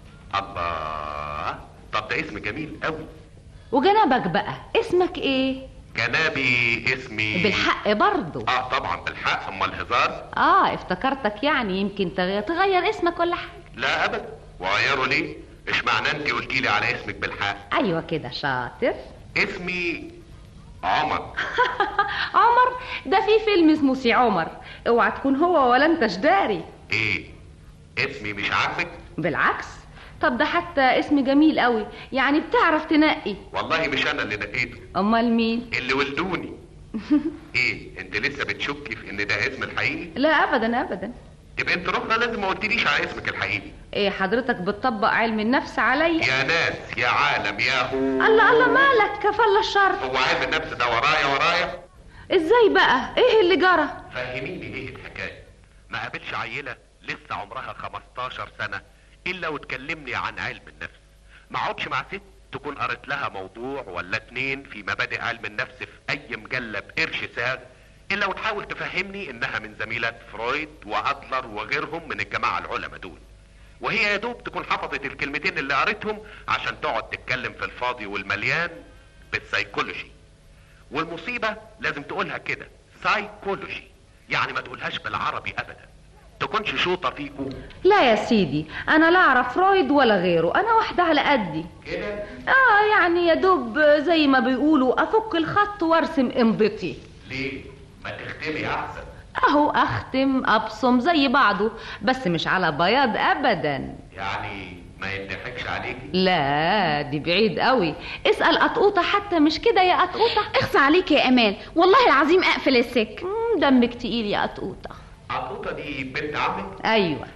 [SPEAKER 13] الله طب ده اسم جميل قوي
[SPEAKER 17] وجنبك بقى اسمك ايه
[SPEAKER 13] جنابي اسمي
[SPEAKER 17] بالحق برضو
[SPEAKER 13] اه طبعا بالحق امال هزار
[SPEAKER 17] اه افتكرتك يعني يمكن تغير, تغير اسمك ولا حاجة
[SPEAKER 13] لا ابدا وغيره ليه ايش معنى انت قلتي لي على اسمك بالحق
[SPEAKER 17] ايوه كده شاطر
[SPEAKER 13] اسمي عمر
[SPEAKER 17] عمر ده في فيلم اسمه سي عمر اوعى تكون هو ولا انت جداري
[SPEAKER 13] ايه اسمي مش عاجبك
[SPEAKER 17] بالعكس طب ده حتى اسم جميل قوي يعني بتعرف تنقي
[SPEAKER 13] والله مش انا اللي نقيته
[SPEAKER 17] امال مين
[SPEAKER 13] اللي ولدوني ايه انت لسه بتشكي في ان ده اسم الحقيقي
[SPEAKER 17] لا ابدا ابدا
[SPEAKER 13] يبقى انت ركنه لازم ما قلتليش على اسمك الحقيقي
[SPEAKER 17] ايه حضرتك بتطبق علم النفس عليا
[SPEAKER 13] يا ناس يا عالم يا هو
[SPEAKER 17] الله الله مالك كفل الشر
[SPEAKER 13] هو علم النفس ده ورايا ورايا
[SPEAKER 17] ازاي بقى ايه اللي جرى
[SPEAKER 13] فهميني ايه الحكايه ما قابلش عيله لسه عمرها 15 سنه الا وتكلمني عن علم النفس ما اقعدش مع ست تكون قرت لها موضوع ولا اتنين في مبادئ علم النفس في اي مجله بقرش ساغ الا وتحاول تفهمني انها من زميلات فرويد وادلر وغيرهم من الجماعه العلماء دول وهي يا دوب تكون حفظت الكلمتين اللي قريتهم عشان تقعد تتكلم في الفاضي والمليان بالسيكولوجي والمصيبه لازم تقولها كده سايكولوجي يعني ما تقولهاش بالعربي ابدا تكونش شوطه فيكو
[SPEAKER 17] لا يا سيدي انا لا اعرف فرويد ولا غيره انا واحده على قدي
[SPEAKER 13] كده
[SPEAKER 17] اه يعني يا دوب زي ما بيقولوا افك الخط وارسم امضتي
[SPEAKER 13] ليه ما تختمي احسن
[SPEAKER 17] اهو اختم ابصم زي بعضه بس مش على بياض ابدا
[SPEAKER 13] يعني ما يضحكش عليكي
[SPEAKER 17] لا دي بعيد قوي اسال قطقوطه حتى مش كده يا قطقوطه
[SPEAKER 5] اخس عليك يا امان والله العظيم اقفل السك
[SPEAKER 17] مم، دمك تقيل يا قطقوطه
[SPEAKER 13] عطوطه دي بنت عمك
[SPEAKER 17] ايوه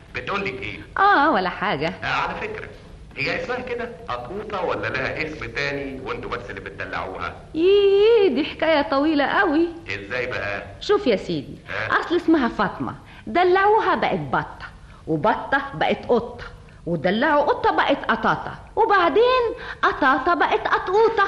[SPEAKER 13] بتقول لك ايه
[SPEAKER 17] اه ولا حاجة
[SPEAKER 13] آه على فكره هي اسمها كده قطوطه ولا لها اسم تاني وانتوا بس اللي بتدلعوها
[SPEAKER 17] ييه دي حكاية طويلة قوي
[SPEAKER 13] ازاي بقى
[SPEAKER 17] شوف يا سيدي
[SPEAKER 13] ها؟
[SPEAKER 17] اصل اسمها فاطمة دلعوها بقت بطة وبطة بقت قطة ودلعوا قطة بقت قطاطة وبعدين قطاطة بقت قطوطة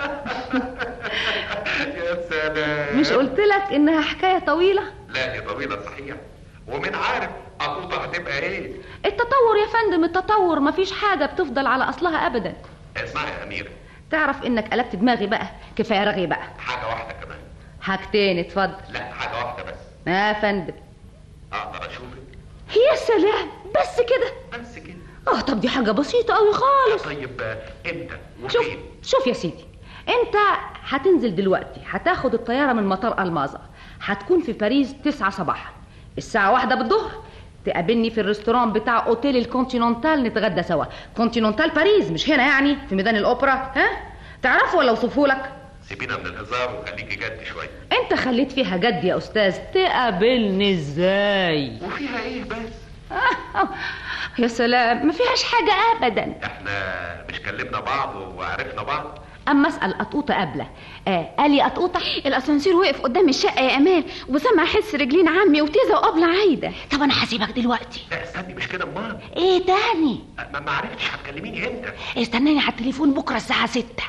[SPEAKER 13] يا سلام
[SPEAKER 17] مش قلت لك انها حكاية طويلة
[SPEAKER 13] لا دي طويله صحيح ومن عارف قطوطه هتبقى ايه
[SPEAKER 17] التطور يا فندم التطور مفيش حاجة بتفضل على اصلها ابدا
[SPEAKER 13] اسمعي يا اميره
[SPEAKER 17] تعرف انك قلبت دماغي بقى كفاية رغي بقى
[SPEAKER 13] حاجه واحده كمان
[SPEAKER 17] حاجتين اتفضل
[SPEAKER 13] لا حاجه واحده بس
[SPEAKER 17] يا فندم
[SPEAKER 13] اقدر اشوفك
[SPEAKER 17] يا سلام بس كده
[SPEAKER 13] بس كده
[SPEAKER 17] اه طب دي حاجة بسيطة قوي خالص
[SPEAKER 13] طيب آه، امتى
[SPEAKER 17] شوف
[SPEAKER 13] وفين
[SPEAKER 17] شوف يا سيدي انت هتنزل دلوقتي هتاخد الطيارة من مطار المازا هتكون في باريس تسعة صباحا الساعة واحدة بالظهر تقابلني في الريستوران بتاع اوتيل الكونتيننتال نتغدى سوا كونتيننتال باريس مش هنا يعني في ميدان الاوبرا ها تعرفه ولا اوصفه لك
[SPEAKER 13] سيبينا من الهزار وخليكي جد شويه
[SPEAKER 17] انت خليت فيها جد يا استاذ تقابلني ازاي
[SPEAKER 13] وفيها ايه بس
[SPEAKER 17] يا سلام ما فيهاش حاجة ابدا
[SPEAKER 13] احنا مش كلمنا بعض وعرفنا بعض
[SPEAKER 17] اما اسال قطوطه قبله آه قال لي قطوطه
[SPEAKER 5] الاسانسير وقف قدام الشقه يا امال وسمع حس رجلين عمي وتيزه وقبله عايده
[SPEAKER 17] طب انا هسيبك دلوقتي
[SPEAKER 13] لا استني مش كده امال
[SPEAKER 17] ايه تاني
[SPEAKER 13] ما ما عرفتش هتكلميني امتى
[SPEAKER 17] استناني على التليفون بكره الساعه ستة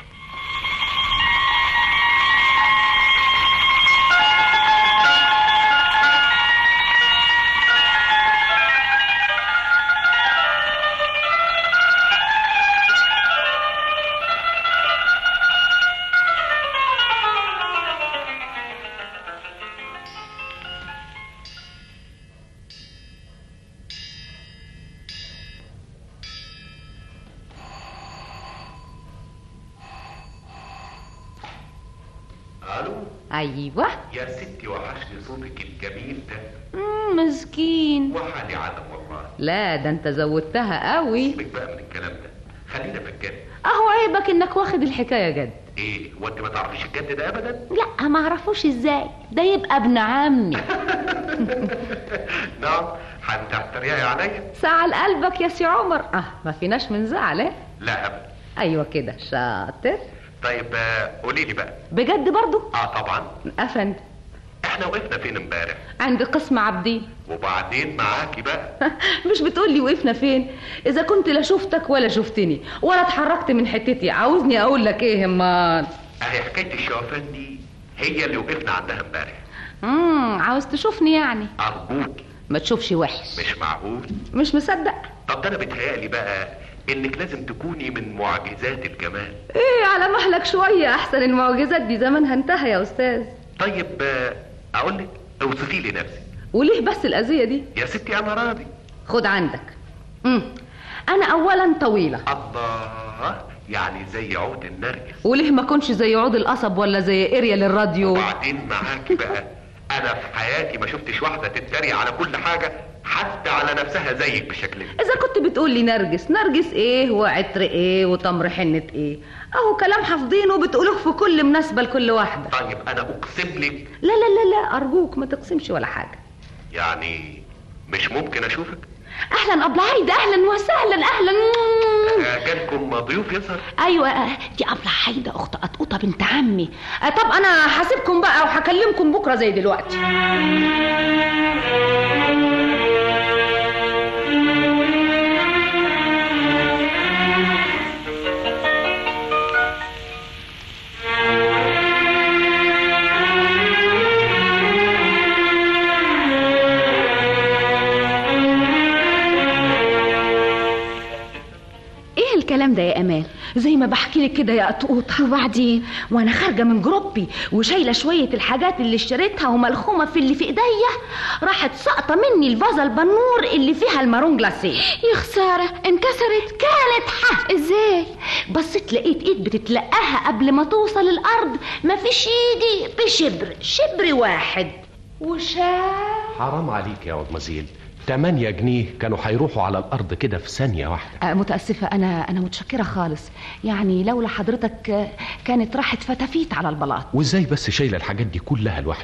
[SPEAKER 13] الو
[SPEAKER 17] ايوه
[SPEAKER 13] يا ستي وحشني صوتك الجميل ده
[SPEAKER 17] مم، مسكين
[SPEAKER 13] وحالي عدم والله
[SPEAKER 17] لا ده انت زودتها قوي
[SPEAKER 13] سيبك بقى من الكلام ده خلينا في الجد
[SPEAKER 17] اهو عيبك انك واخد الحكايه جد
[SPEAKER 13] ايه وانت ما تعرفيش الجد ده ابدا
[SPEAKER 17] لا ما اعرفوش ازاي ده يبقى ابن عمي
[SPEAKER 13] نعم هتتريقي عليا
[SPEAKER 17] زعل قلبك يا سي عمر اه ما فيناش من زعل إيه؟
[SPEAKER 13] لا ابدا
[SPEAKER 17] ايوه كده شاطر
[SPEAKER 13] طيب آه، قولي لي بقى
[SPEAKER 17] بجد برضو
[SPEAKER 13] اه طبعا
[SPEAKER 17] افند
[SPEAKER 13] احنا وقفنا فين امبارح
[SPEAKER 17] عند قسم عابدين
[SPEAKER 13] وبعدين معاكي بقى
[SPEAKER 17] مش بتقولي وقفنا فين اذا كنت لا شفتك ولا شفتني ولا اتحركت من حتتي عاوزني اقول لك ايه امال
[SPEAKER 13] اهي حكايه الشوفان دي هي اللي وقفنا عندها امبارح
[SPEAKER 17] امم عاوز تشوفني يعني
[SPEAKER 13] ارجوك
[SPEAKER 17] ما تشوفش وحش
[SPEAKER 13] مش معقول
[SPEAKER 17] مش مصدق
[SPEAKER 13] طب ده انا بيتهيألي بقى انك لازم تكوني من معجزات الجمال
[SPEAKER 17] ايه على مهلك شويه احسن المعجزات دي زمانها انتهى يا استاذ
[SPEAKER 13] طيب آه، اقول لك اوصفي لي نفسك
[SPEAKER 17] وليه بس الاذيه دي
[SPEAKER 13] يا ستي انا راضي
[SPEAKER 17] خد عندك امم انا اولا طويله
[SPEAKER 13] الله يعني زي عود النرجس
[SPEAKER 17] وليه ما كنش زي عود القصب ولا زي اريال الراديو
[SPEAKER 13] وبعدين معاكي بقى انا في حياتي ما شفتش واحده تتريق على كل حاجه حتى على نفسها زيك بشكلك
[SPEAKER 17] اذا كنت بتقول لي نرجس نرجس ايه وعطر ايه وتمر حنه ايه اهو كلام حافظينه وبتقولوه في كل مناسبه لكل واحده
[SPEAKER 13] طيب انا اقسم لك
[SPEAKER 17] لا لا لا لا ارجوك ما تقسمش ولا حاجه
[SPEAKER 13] يعني مش ممكن اشوفك
[SPEAKER 17] اهلا ابله عايده اهلا وسهلا اهلا
[SPEAKER 13] آه، جالكم ضيوف يظهر
[SPEAKER 17] ايوه آه، دي ابله عايده اخت قطقطه بنت عمي آه، طب انا هسيبكم بقى وهكلمكم بكره زي دلوقتي
[SPEAKER 5] ايه الكلام ده يا امال
[SPEAKER 17] زي ما بحكي لك كده يا قطوطه
[SPEAKER 5] وبعدين
[SPEAKER 17] وانا خارجه من جروبي وشايله شويه الحاجات اللي اشتريتها وملخومه في اللي في ايديا راحت ساقطه مني الفازه البنور اللي فيها المارون جلاسيه
[SPEAKER 5] يا خساره انكسرت
[SPEAKER 17] كانت حق
[SPEAKER 5] ازاي
[SPEAKER 17] بصيت لقيت ايد بتتلقاها قبل ما توصل الارض مفيش ايدي بشبر شبر واحد وشاف
[SPEAKER 10] حرام عليك يا مدمزيل 8 جنيه كانوا هيروحوا على الارض كده في ثانيه واحده
[SPEAKER 17] آه متاسفه انا انا متشكره خالص يعني لولا حضرتك آه، كانت راحت فتافيت على البلاط
[SPEAKER 10] وازاي بس شايله الحاجات دي كلها لوحدك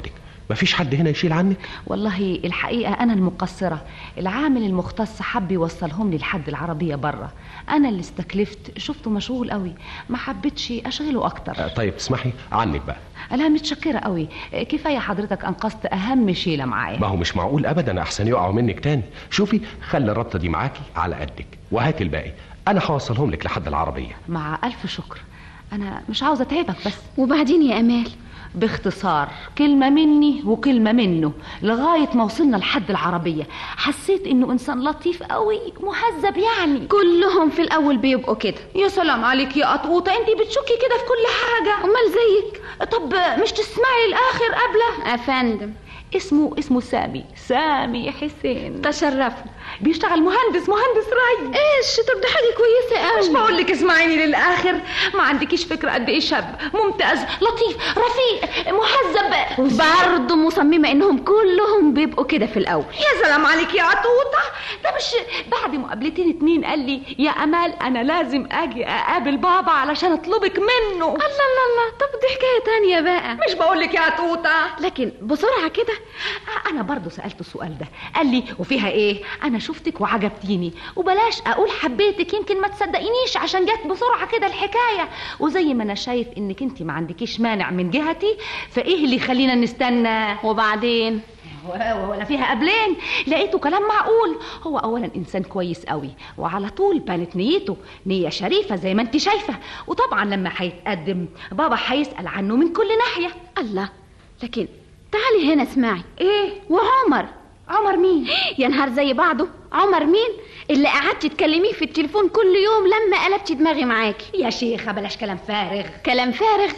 [SPEAKER 18] مفيش حد هنا يشيل عنك
[SPEAKER 17] والله الحقيقة أنا المقصرة العامل المختص حب يوصلهم لي لحد العربية برا أنا اللي استكلفت شفته مشغول قوي ما حبيتش أشغله أكتر
[SPEAKER 18] آه، طيب اسمحي عنك بقى
[SPEAKER 17] أنا متشكرة قوي كفاية حضرتك أنقذت أهم شيلة معايا
[SPEAKER 18] ما هو مش معقول ابدا احسن يقعوا منك تاني شوفي خلي الربطه دي معاكي على قدك وهاتي الباقي انا هوصلهم لك لحد العربيه
[SPEAKER 17] مع ألف شكر أنا مش عاوزة أتعبك بس
[SPEAKER 5] وبعدين يا أمال
[SPEAKER 17] باختصار كلمة مني وكلمة منه لغاية ما وصلنا لحد العربية حسيت إنه إنسان لطيف قوي مهذب يعني
[SPEAKER 5] كلهم في الأول بيبقوا كده
[SPEAKER 17] يا سلام عليك يا قطوطة أنت بتشكي كده في كل حاجة
[SPEAKER 5] أمال زيك
[SPEAKER 17] طب مش تسمعي الآخر قبله
[SPEAKER 5] أفندم
[SPEAKER 17] اسمه اسمه سامي سامي حسين
[SPEAKER 5] تشرفنا
[SPEAKER 17] بيشتغل مهندس مهندس ري
[SPEAKER 5] ايش طب دي حاجه كويسه قوي
[SPEAKER 17] مش بقول لك اسمعيني للاخر ما عندكيش فكره قد ايه شاب ممتاز لطيف رفيق مهذب
[SPEAKER 5] برضه مصممه انهم كلهم بيبقوا كده في الاول
[SPEAKER 17] يا سلام عليك يا قطوطه ده مش بعد مقابلتين اتنين قال لي يا امال انا لازم اجي اقابل بابا علشان اطلبك منه
[SPEAKER 5] الله الله الله طب دي حكايه تانية بقى
[SPEAKER 17] مش بقول لك يا قطوطه
[SPEAKER 5] لكن بسرعه كده
[SPEAKER 17] انا برضه سالته السؤال ده قال لي وفيها ايه انا شفتك وعجبتيني وبلاش اقول حبيتك يمكن ما تصدقينيش عشان جت بسرعه كده الحكايه وزي ما انا شايف انك انت ما عندكيش مانع من جهتي فايه اللي يخلينا نستنى
[SPEAKER 5] وبعدين
[SPEAKER 17] ولا فيها قبلين لقيته كلام معقول هو اولا انسان كويس قوي وعلى طول بانت نيته نيه شريفه زي ما انت شايفه وطبعا لما هيتقدم بابا هيسال عنه من كل ناحيه
[SPEAKER 5] الله لكن تعالي هنا اسمعي
[SPEAKER 17] ايه
[SPEAKER 5] وعمر
[SPEAKER 17] عمر مين
[SPEAKER 5] يا نهار زي بعضه عمر مين اللي قعدتي تكلميه في التليفون كل يوم لما قلبتي دماغي معاكي
[SPEAKER 17] يا شيخه بلاش كلام فارغ
[SPEAKER 5] كلام فارغ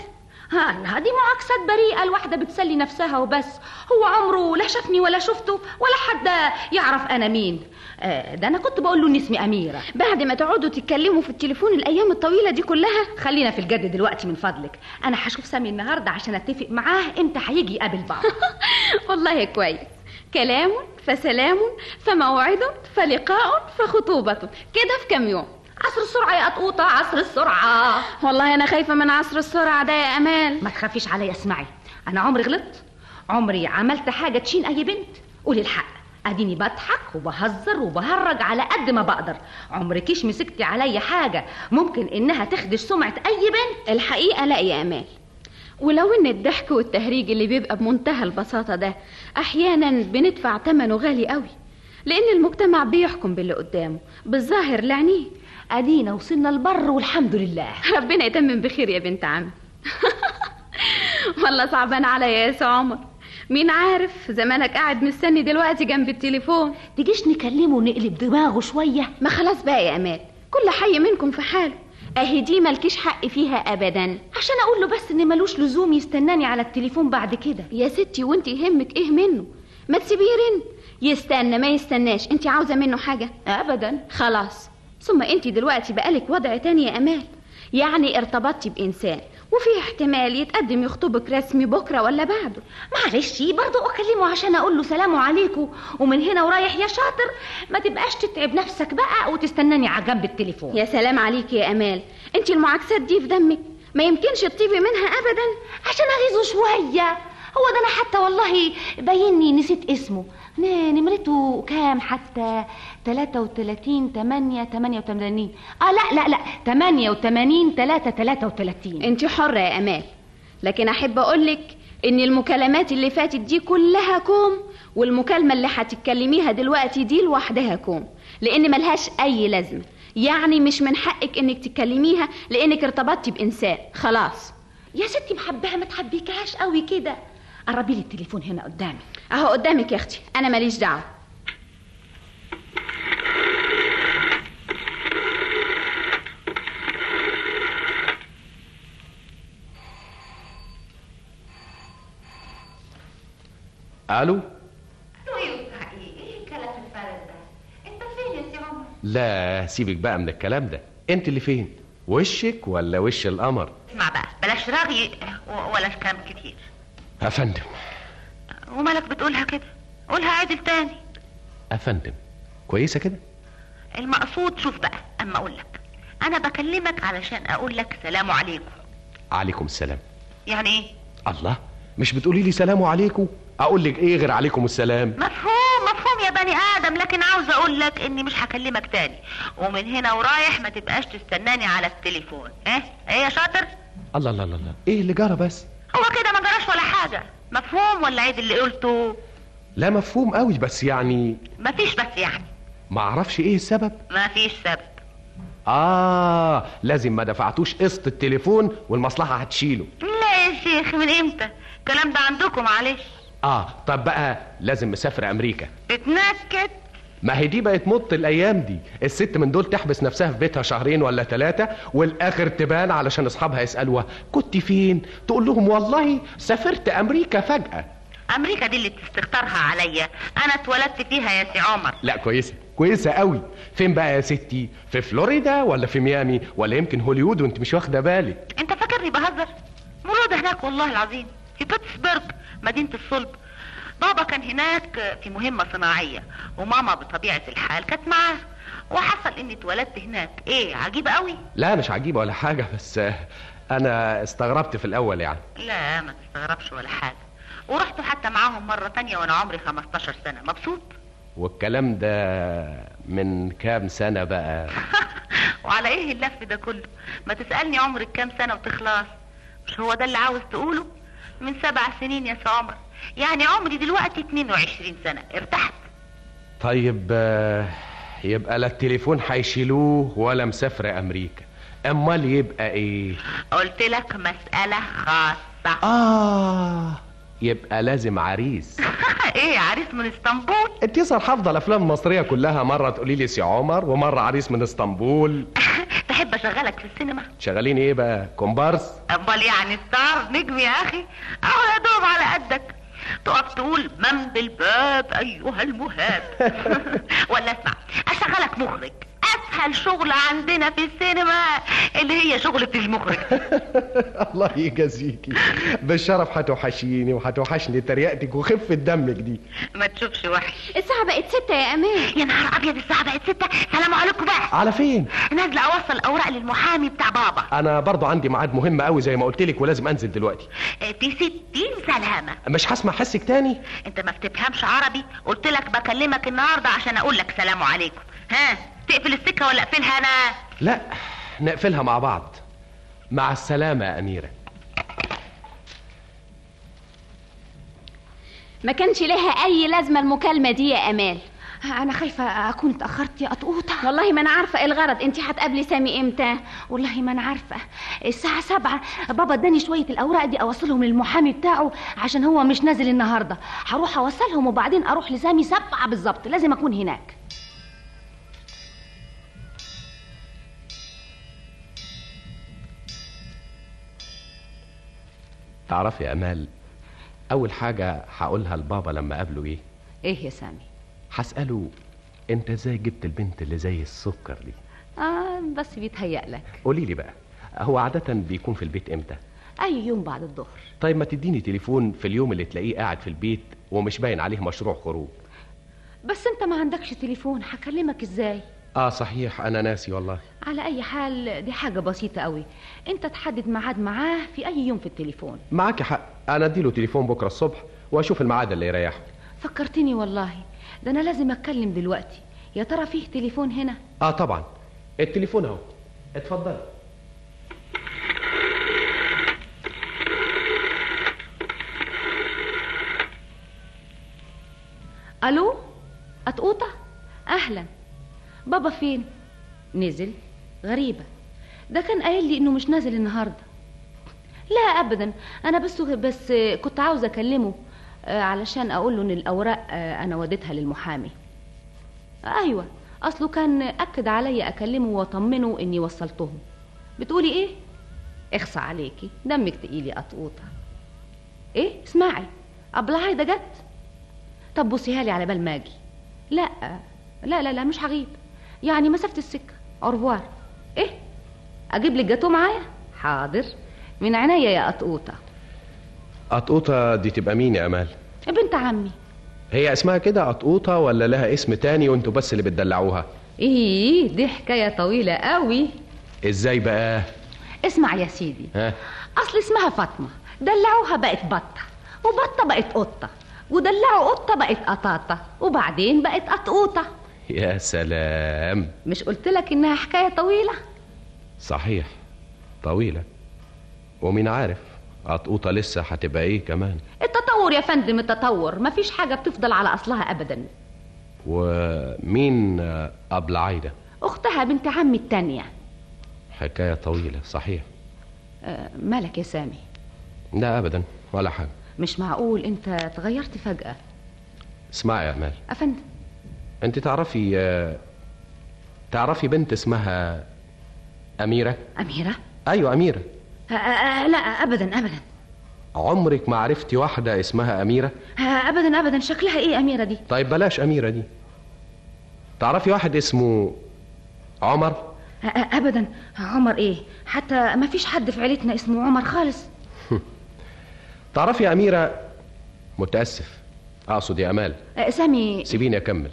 [SPEAKER 17] ها دي معاكسات بريئة الواحدة بتسلي نفسها وبس هو عمره لا شافني ولا شفته ولا حد يعرف أنا مين آه ده أنا كنت بقول له إن اسمي أميرة
[SPEAKER 5] بعد ما تقعدوا تتكلموا في التليفون الأيام الطويلة دي كلها
[SPEAKER 17] خلينا في الجد دلوقتي من فضلك أنا هشوف سامي النهاردة عشان أتفق معاه إمتى هيجي يقابل بابا
[SPEAKER 5] والله كويس كلام فسلام فموعد فلقاء فخطوبة كده في كام يوم
[SPEAKER 17] عصر السرعة يا قطوطة عصر السرعة
[SPEAKER 5] والله أنا خايفة من عصر السرعة ده يا أمال
[SPEAKER 17] ما تخافيش عليا اسمعي أنا عمري غلطت عمري عملت حاجة تشين أي بنت قولي الحق اديني بضحك وبهزر وبهرج على قد ما بقدر عمركيش مسكتي عليا حاجه ممكن انها تخدش سمعه اي بنت
[SPEAKER 5] الحقيقه لا يا امال ولو ان الضحك والتهريج اللي بيبقى بمنتهى البساطه ده احيانا بندفع ثمنه غالي قوي لان المجتمع بيحكم باللي قدامه بالظاهر لعينيه
[SPEAKER 17] ادينا وصلنا البر والحمد لله
[SPEAKER 5] ربنا يتمم بخير يا بنت عمي والله صعبان عليا يا سي عمر مين عارف زمانك قاعد مستني دلوقتي جنب التليفون
[SPEAKER 17] تجيش نكلمه ونقلب دماغه شويه
[SPEAKER 5] ما خلاص بقى يا امال كل حي منكم في حاله اهي دي مالكيش حق فيها ابدا
[SPEAKER 17] عشان اقول له بس ان ملوش لزوم يستناني على التليفون بعد كده
[SPEAKER 5] يا ستي وانت يهمك ايه منه ما تسيبيه يرن يستنى ما يستناش انت عاوزه منه حاجه
[SPEAKER 17] ابدا
[SPEAKER 5] خلاص ثم انت دلوقتي بقالك وضع تاني يا امال يعني ارتبطتي بانسان وفي احتمال يتقدم يخطبك رسمي بكره ولا بعده
[SPEAKER 17] معلش برضه اكلمه عشان اقول له سلام عليكم ومن هنا ورايح يا شاطر ما تبقاش تتعب نفسك بقى وتستناني على جنب التليفون
[SPEAKER 5] يا سلام عليك يا امال انت المعاكسات دي في دمك ما يمكنش تطيبي منها ابدا
[SPEAKER 17] عشان اغيظه شويه هو ده انا حتى والله بايني نسيت اسمه نمرته كام حتى 33 8 88 اه لا لا لا 88 3 33
[SPEAKER 5] انت حرة يا امال لكن احب اقولك ان المكالمات اللي فاتت دي كلها كوم والمكالمة اللي هتتكلميها دلوقتي دي لوحدها كوم لان ملهاش اي لازمة يعني مش من حقك انك تكلميها لانك ارتبطتي بانسان خلاص
[SPEAKER 17] يا ستي محبها ما تحبيكهاش قوي كده قربي لي التليفون هنا قدامي
[SPEAKER 5] اهو قدامك يا اختي انا ماليش دعوه
[SPEAKER 18] الو
[SPEAKER 19] ايه الكلام الفارغ ده انت فين يا سي عمر
[SPEAKER 18] لا سيبك بقى من الكلام ده انت اللي فين وشك ولا وش القمر
[SPEAKER 19] اسمع بقى بلاش رغي ولا كلام كتير
[SPEAKER 18] افندم
[SPEAKER 19] ومالك بتقولها كده قولها عدل تاني
[SPEAKER 18] افندم كويسه كده
[SPEAKER 19] المقصود شوف بقى اما اقول لك انا بكلمك علشان اقول لك سلام عليكم
[SPEAKER 18] عليكم السلام
[SPEAKER 19] يعني ايه
[SPEAKER 18] الله مش بتقولي لي سلام عليكم اقول لك ايه غير عليكم السلام
[SPEAKER 19] مفهوم مفهوم يا بني ادم لكن عاوز اقول لك اني مش هكلمك تاني ومن هنا ورايح ما تبقاش تستناني على التليفون ايه ايه يا شاطر
[SPEAKER 18] الله الله الله الله. ايه اللي جرى بس
[SPEAKER 19] هو كده ما جراش ولا حاجه مفهوم ولا عيد اللي قلته
[SPEAKER 18] لا مفهوم قوي بس يعني
[SPEAKER 19] مفيش بس يعني
[SPEAKER 18] ما اعرفش ايه السبب
[SPEAKER 19] مفيش سبب
[SPEAKER 18] اه لازم ما دفعتوش قسط التليفون والمصلحه هتشيله
[SPEAKER 19] لا يا شيخ من امتى الكلام ده عندكم معلش
[SPEAKER 18] اه طب بقى لازم مسافر امريكا
[SPEAKER 19] تتنكد
[SPEAKER 18] ما هي دي بقت مط الايام دي الست من دول تحبس نفسها في بيتها شهرين ولا ثلاثة والاخر تبان علشان اصحابها يسالوها كنت فين تقول لهم والله سافرت امريكا فجأة
[SPEAKER 19] امريكا دي اللي تستختارها عليا انا اتولدت فيها يا سي عمر
[SPEAKER 18] لا كويسة كويسة قوي فين بقى يا ستي في فلوريدا ولا في ميامي ولا يمكن هوليوود وانت مش واخدة بالك
[SPEAKER 19] انت فاكرني بهزر مولود هناك والله العظيم في بيتسبرج مدينة الصلب بابا كان هناك في مهمة صناعية وماما بطبيعة الحال كانت معاه وحصل اني اتولدت هناك ايه عجيب قوي
[SPEAKER 18] لا مش عجيبة ولا حاجة بس آه، انا استغربت في الاول يعني
[SPEAKER 19] لا ما تستغربش ولا حاجة ورحت حتى معاهم مرة تانية وانا عمري 15 سنة مبسوط
[SPEAKER 18] والكلام ده من كام سنة بقى
[SPEAKER 19] وعلى ايه اللف ده كله ما تسألني عمرك كام سنة وتخلص مش هو ده اللي عاوز تقوله من سبع سنين يا سي عمر يعني عمري دلوقتي 22 سنة ارتحت
[SPEAKER 18] طيب آه، يبقى لا التليفون هيشيلوه ولا مسافرة امريكا امال يبقى ايه
[SPEAKER 19] قلت لك مسألة خاصة
[SPEAKER 18] اه يبقى لازم عريس
[SPEAKER 19] ايه عريس من اسطنبول
[SPEAKER 18] انت يظهر حافظه الافلام المصريه كلها مره تقولي لي سي عمر ومره عريس من اسطنبول
[SPEAKER 19] تحب اشغلك في السينما
[SPEAKER 18] شغالين ايه بقى كومبارس
[SPEAKER 19] امال يعني ستار نجم يا اخي اهو يا دوب على قدك تقف تقول من بالباب ايها المهاب ولا اسمع اشغلك مخرج اسهل شغل عندنا في السينما اللي هي شغلة المخرج
[SPEAKER 18] الله يجازيكي بالشرف هتوحشيني وهتوحشني تريقتك وخفه دمك دي
[SPEAKER 19] ما تشوفش وحش
[SPEAKER 5] الساعة بقت ستة يا أمان
[SPEAKER 19] يا نهار ابيض الساعة بقت ستة سلام عليكم بقى
[SPEAKER 18] على فين
[SPEAKER 19] نازلة اوصل اوراق للمحامي بتاع بابا
[SPEAKER 18] انا برضو عندي ميعاد مهم قوي زي ما قلت لك ولازم انزل دلوقتي
[SPEAKER 19] آه، في ستين سلامة
[SPEAKER 18] مش هسمع حسك تاني
[SPEAKER 19] انت ما بتفهمش عربي قلت لك بكلمك النهارده عشان اقول لك سلام عليكم ها تقفل السكه ولا اقفلها انا
[SPEAKER 18] لا نقفلها مع بعض مع السلامه يا اميره
[SPEAKER 5] ما كانش لها أي لازمة المكالمة دي يا أمال
[SPEAKER 17] انا خايفه اكون اتاخرت يا قطوطه
[SPEAKER 5] والله ما أنا عارفة إيه الغرض أنت هتقابلي سامي إمتى
[SPEAKER 17] والله ما انا عارفه الساعه سبعة بابا اداني شويه الاوراق دي اوصلهم للمحامي بتاعه عشان هو مش نازل النهارده هروح اوصلهم وبعدين اروح لسامي سبعة بالظبط لازم اكون هناك
[SPEAKER 18] تعرفي يا امال اول حاجه هقولها لبابا لما اقابله ايه
[SPEAKER 17] ايه يا سامي
[SPEAKER 18] هساله انت ازاي جبت البنت اللي زي السكر دي
[SPEAKER 17] اه بس بيتهيأ لك
[SPEAKER 18] قولي لي بقى هو عاده بيكون في البيت امتى
[SPEAKER 17] اي يوم بعد الظهر
[SPEAKER 18] طيب ما تديني تليفون في اليوم اللي تلاقيه قاعد في البيت ومش باين عليه مشروع خروج
[SPEAKER 17] بس انت ما عندكش تليفون هكلمك ازاي
[SPEAKER 18] اه صحيح انا ناسي والله
[SPEAKER 17] على اي حال دي حاجه بسيطه قوي انت تحدد ميعاد معاه في اي يوم في التليفون
[SPEAKER 18] معاك حق انا اديله تليفون بكره الصبح واشوف الميعاد اللي يريحه
[SPEAKER 17] فكرتني والله ده انا لازم اتكلم دلوقتي يا ترى فيه تليفون هنا
[SPEAKER 18] اه طبعا التليفون اهو اتفضل
[SPEAKER 17] الو قطقوطه اهلا بابا فين نزل غريبه ده كان قايل لي انه مش نازل النهارده لا ابدا انا بس بس كنت عاوزه اكلمه آه، علشان اقول له ان الاوراق آه، انا وديتها للمحامي ايوه اصله كان اكد عليا اكلمه واطمنه اني وصلتهم بتقولي ايه اخصى عليكي دمك تقيل يا قطقوطه ايه اسمعي ابلعي ده جت طب بصيها لي على بال ما اجي لا لا لا لا مش هغيب يعني مسافه السكه اورفوار ايه اجيب لك جاتوه معايا حاضر من عينيا يا قطقوطه
[SPEAKER 18] قطقوطه دي تبقى مين يا امال
[SPEAKER 17] بنت عمي
[SPEAKER 18] هي اسمها كده قطقوطه ولا لها اسم تاني وانتوا بس اللي بتدلعوها
[SPEAKER 17] ايه دي حكايه طويله قوي
[SPEAKER 18] ازاي بقى
[SPEAKER 17] اسمع يا سيدي
[SPEAKER 18] ها
[SPEAKER 17] اصل اسمها فاطمه دلعوها بقت بطه وبطه بقت قطه ودلعوا قطة بقت قطاطة وبعدين بقت قطقوطة
[SPEAKER 18] يا سلام
[SPEAKER 17] مش قلت لك إنها حكاية طويلة
[SPEAKER 18] صحيح طويلة ومين عارف قطقوطة لسه هتبقى ايه كمان
[SPEAKER 17] التطور يا فندم التطور مفيش حاجة بتفضل على أصلها أبدا
[SPEAKER 18] ومين آه، أبلة عايدة
[SPEAKER 17] أختها بنت عمي التانية
[SPEAKER 18] حكاية طويلة صحيح
[SPEAKER 17] آه، مالك يا سامي
[SPEAKER 18] لا أبدا ولا حاجة
[SPEAKER 17] مش معقول أنت اتغيرت فجأة
[SPEAKER 18] اسمعي يا أمال
[SPEAKER 17] أفندم
[SPEAKER 18] أنت تعرفي آه، تعرفي بنت اسمها أميرة
[SPEAKER 17] أميرة
[SPEAKER 18] أيوة أميرة
[SPEAKER 17] آه، آه، لا أبدا أبدا
[SPEAKER 18] عمرك ما عرفتي واحدة اسمها أميرة
[SPEAKER 17] آه، أبدا أبدا شكلها إيه أميرة دي
[SPEAKER 18] طيب بلاش أميرة دي تعرفي واحد اسمه عمر
[SPEAKER 17] آه، آه، أبدا عمر إيه حتى ما فيش حد في عيلتنا اسمه عمر خالص
[SPEAKER 18] تعرفي يا أميرة متأسف أقصد يا أمال
[SPEAKER 17] آه، سامي
[SPEAKER 18] سيبيني أكمل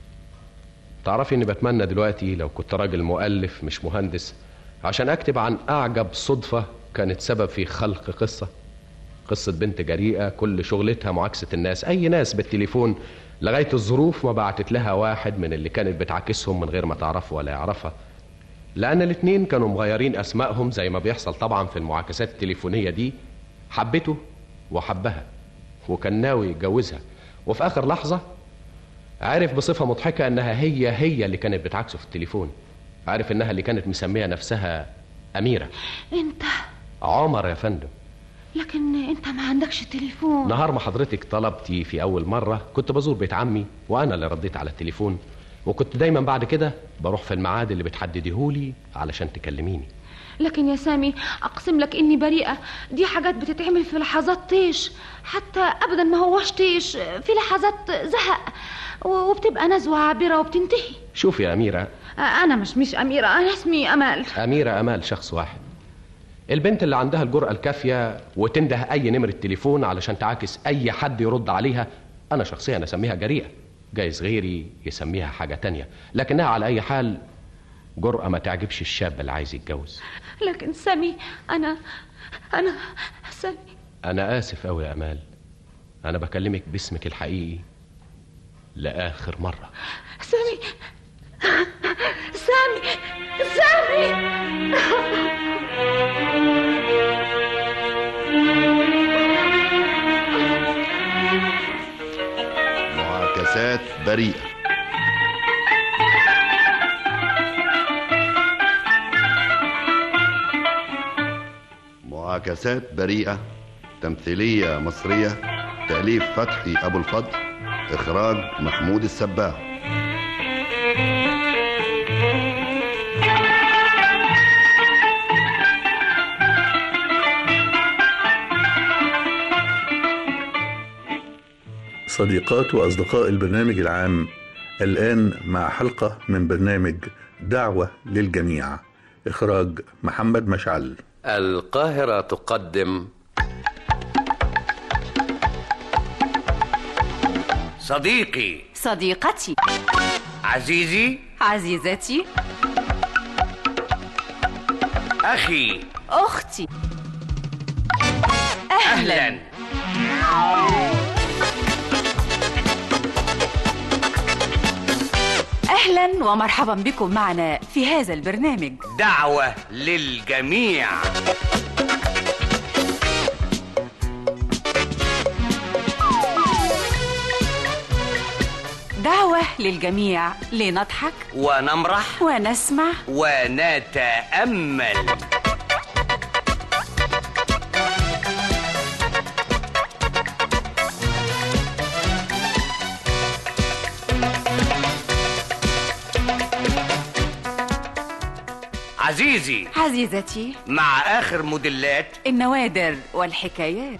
[SPEAKER 18] تعرفي إني بتمنى دلوقتي لو كنت راجل مؤلف مش مهندس عشان أكتب عن أعجب صدفة كانت سبب في خلق قصة قصة بنت جريئة كل شغلتها معاكسة الناس أي ناس بالتليفون لغاية الظروف ما بعتت لها واحد من اللي كانت بتعاكسهم من غير ما تعرفه ولا يعرفها لأن الاتنين كانوا مغيرين أسمائهم زي ما بيحصل طبعا في المعاكسات التليفونية دي حبته وحبها وكان ناوي يتجوزها وفي آخر لحظة عرف بصفة مضحكة أنها هي هي اللي كانت بتعاكسه في التليفون عرف أنها اللي كانت مسمية نفسها أميرة
[SPEAKER 17] أنت
[SPEAKER 18] عمر يا فندم
[SPEAKER 17] لكن أنت ما عندكش تليفون
[SPEAKER 18] نهار ما حضرتك طلبتي في أول مرة كنت بزور بيت عمي وأنا اللي رديت على التليفون وكنت دايما بعد كده بروح في الميعاد اللي بتحدديهولي علشان تكلميني
[SPEAKER 17] لكن يا سامي أقسم لك إني بريئة دي حاجات بتتعمل في لحظات طيش حتى أبدا ما هوش طيش في لحظات زهق و- وبتبقى نزوة عابرة وبتنتهي
[SPEAKER 18] شوفي يا أميرة
[SPEAKER 17] آه، أنا مش مش أميرة أنا اسمي أمال
[SPEAKER 18] أميرة أمال شخص واحد البنت اللي عندها الجرأة الكافية وتنده أي نمرة تليفون علشان تعاكس أي حد يرد عليها أنا شخصيا أسميها جريئة جايز غيري يسميها حاجة تانية لكنها على أي حال جرأة ما تعجبش الشاب اللي عايز يتجوز
[SPEAKER 17] لكن سامي أنا أنا سامي
[SPEAKER 18] أنا آسف أوي يا أمال أنا بكلمك باسمك الحقيقي لآخر مرة
[SPEAKER 17] سامي سامي سامي
[SPEAKER 16] معاكسات بريئة معاكسات بريئة تمثيلية مصرية تأليف فتحي أبو الفضل إخراج محمود السباع
[SPEAKER 3] صديقات وأصدقاء البرنامج العام الآن مع حلقة من برنامج دعوة للجميع إخراج محمد مشعل
[SPEAKER 20] القاهرة تقدم صديقي
[SPEAKER 21] صديقتي
[SPEAKER 20] عزيزي
[SPEAKER 21] عزيزتي
[SPEAKER 20] أخي
[SPEAKER 21] أختي أهلا,
[SPEAKER 20] أهلا
[SPEAKER 21] أهلا ومرحبا بكم معنا في هذا البرنامج
[SPEAKER 20] دعوة للجميع
[SPEAKER 21] دعوة للجميع لنضحك
[SPEAKER 20] ونمرح
[SPEAKER 21] ونسمع
[SPEAKER 20] ونتأمل عزيزي
[SPEAKER 21] عزيزتي
[SPEAKER 20] مع آخر موديلات
[SPEAKER 21] النوادر والحكايات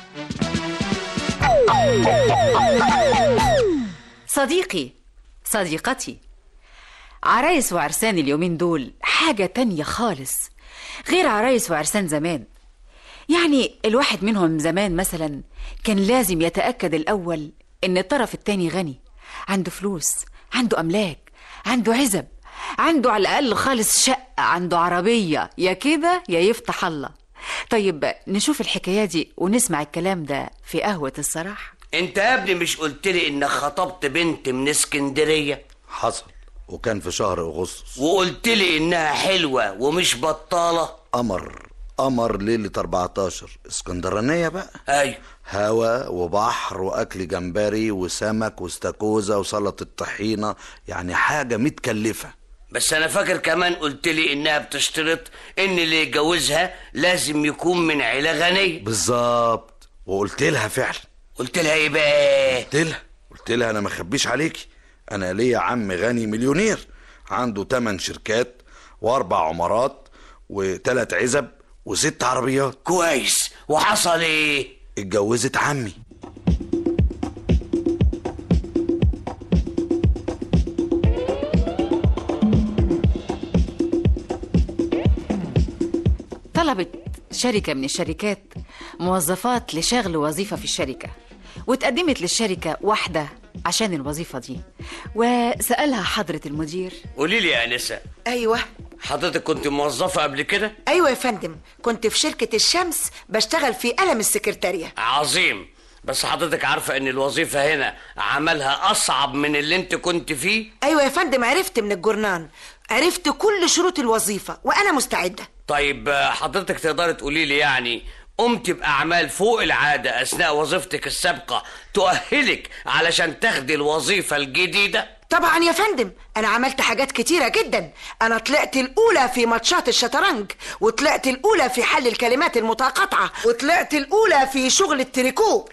[SPEAKER 21] صديقي صديقتي عرايس وعرسان اليومين دول حاجة تانية خالص غير عرايس وعرسان زمان يعني الواحد منهم زمان مثلا كان لازم يتأكد الأول إن الطرف التاني غني عنده فلوس عنده أملاك عنده عزب عنده على الأقل خالص شقة عنده عربية يا كده يا يفتح الله طيب نشوف الحكاية دي ونسمع الكلام ده في قهوة الصراحة
[SPEAKER 20] انت يا ابني مش قلت لي انك خطبت بنت من اسكندريه
[SPEAKER 1] حصل وكان في شهر اغسطس
[SPEAKER 20] وقلت لي انها حلوه ومش بطاله
[SPEAKER 1] قمر قمر ليلة 14 اسكندرانية بقى
[SPEAKER 20] ايوه
[SPEAKER 1] هوا وبحر واكل جمبري وسمك واستاكوزا وسلطة طحينة يعني حاجة متكلفة
[SPEAKER 20] بس انا فاكر كمان قلت لي انها بتشترط ان اللي يتجوزها لازم يكون من عيله غنيه
[SPEAKER 1] بالظبط وقلت لها فعلا
[SPEAKER 20] قلت لها ايه بقى
[SPEAKER 1] قلت لها قلت لها انا ما اخبيش عليكي انا ليا عم غني مليونير عنده 8 شركات واربع عمارات وثلاث عزب وست عربيات
[SPEAKER 20] كويس وحصل ايه
[SPEAKER 1] اتجوزت عمي
[SPEAKER 21] طلبت شركة من الشركات موظفات لشغل وظيفة في الشركة واتقدمت للشركة واحدة عشان الوظيفة دي وسألها حضرة المدير
[SPEAKER 20] قولي لي يا انسه
[SPEAKER 7] ايوه
[SPEAKER 20] حضرتك كنت موظفه قبل كده
[SPEAKER 7] ايوه يا فندم كنت في شركة الشمس بشتغل في قلم السكرتارية
[SPEAKER 20] عظيم بس حضرتك عارفه ان الوظيفه هنا عملها اصعب من اللي انت كنت فيه
[SPEAKER 7] ايوه يا فندم عرفت من الجورنان عرفت كل شروط الوظيفة وانا مستعدة
[SPEAKER 20] طيب آه، حضرتك تقدري تقولي لي يعني قمت بأعمال فوق العادة أثناء وظيفتك السابقة تؤهلك علشان تاخدي الوظيفة الجديدة؟
[SPEAKER 7] طبعا يا فندم انا عملت حاجات كتيرة جدا انا طلعت الاولى في ماتشات الشطرنج وطلعت الاولى في حل الكلمات المتقاطعة وطلعت الاولى في شغل التريكو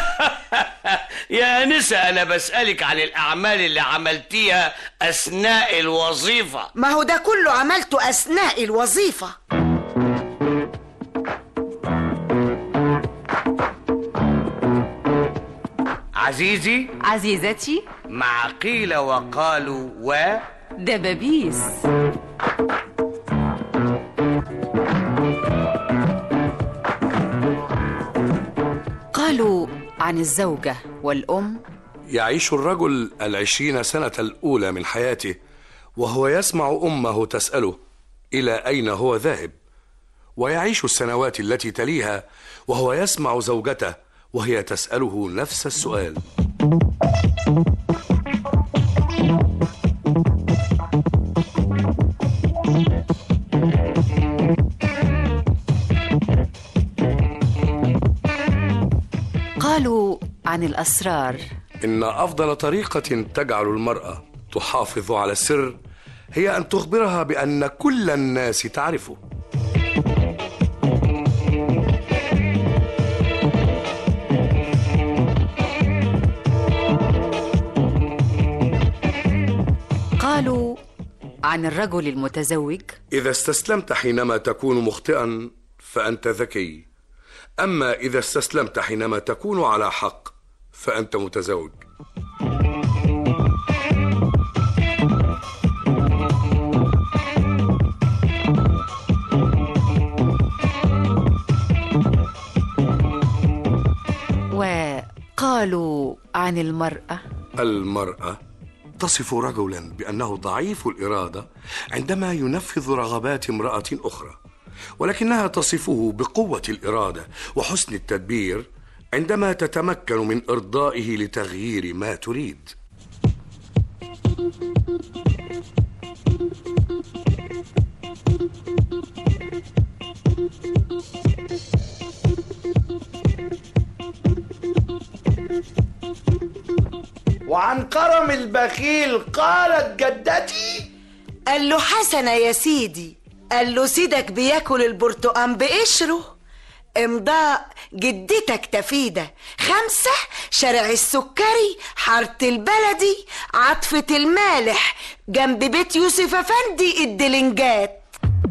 [SPEAKER 20] يا أنسة أنا بسألك عن الأعمال اللي عملتيها أثناء الوظيفة
[SPEAKER 7] ما هو ده كله عملته اثناء الوظيفة
[SPEAKER 20] عزيزي
[SPEAKER 21] عزيزتي
[SPEAKER 20] مع قيل وقالوا و
[SPEAKER 21] دبابيس قالوا عن الزوجة والأم
[SPEAKER 22] يعيش الرجل العشرين سنة الأولى من حياته وهو يسمع أمه تسأله إلى أين هو ذاهب ويعيش السنوات التي تليها وهو يسمع زوجته وهي تسأله نفس السؤال
[SPEAKER 21] قالوا عن الأسرار
[SPEAKER 22] إن أفضل طريقة تجعل المرأة تحافظ على السر هي أن تخبرها بأن كل الناس تعرفه
[SPEAKER 21] قالوا عن الرجل المتزوج
[SPEAKER 22] إذا استسلمت حينما تكون مخطئا فأنت ذكي أما إذا استسلمت حينما تكون على حق فأنت متزوج
[SPEAKER 21] وقالوا عن المرأة
[SPEAKER 22] المرأة تصف رجلا بأنه ضعيف الإرادة عندما ينفذ رغبات امرأة أخرى ولكنها تصفه بقوة الإرادة وحسن التدبير عندما تتمكن من إرضائه لتغيير ما تريد
[SPEAKER 11] وعن كرم البخيل قالت جدتي
[SPEAKER 7] قال له حسنة يا سيدي قال له سيدك بياكل البرتقان بقشره امضاء جدتك تفيدة خمسة شارع السكري حارة البلدي عطفة المالح جنب بيت يوسف أفندي الدلنجات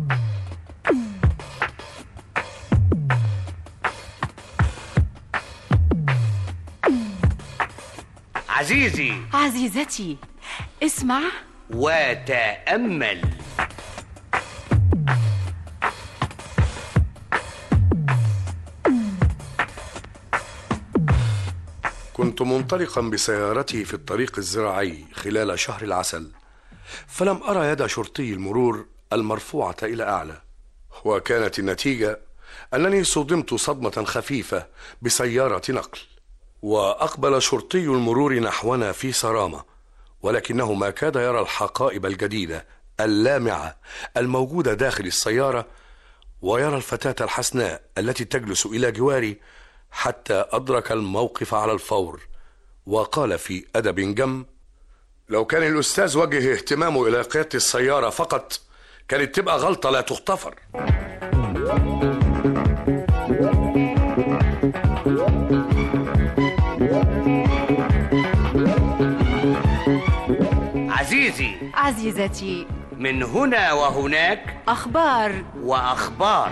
[SPEAKER 20] عزيزي
[SPEAKER 21] عزيزتي اسمع
[SPEAKER 20] وتأمل
[SPEAKER 22] كنت منطلقا بسيارتي في الطريق الزراعي خلال شهر العسل فلم أرى يد شرطي المرور المرفوعة إلى أعلى وكانت النتيجة أنني صدمت صدمة خفيفة بسيارة نقل وأقبل شرطي المرور نحونا في صرامة ولكنه ما كاد يرى الحقائب الجديدة اللامعة الموجودة داخل السيارة ويرى الفتاة الحسناء التي تجلس إلى جواري حتى أدرك الموقف على الفور وقال في أدب جم لو كان الأستاذ وجه اهتمامه إلى قيادة السيارة فقط كانت تبقى غلطة لا تغتفر
[SPEAKER 20] عزيزي
[SPEAKER 21] عزيزتي
[SPEAKER 20] من هنا وهناك
[SPEAKER 21] أخبار
[SPEAKER 20] وأخبار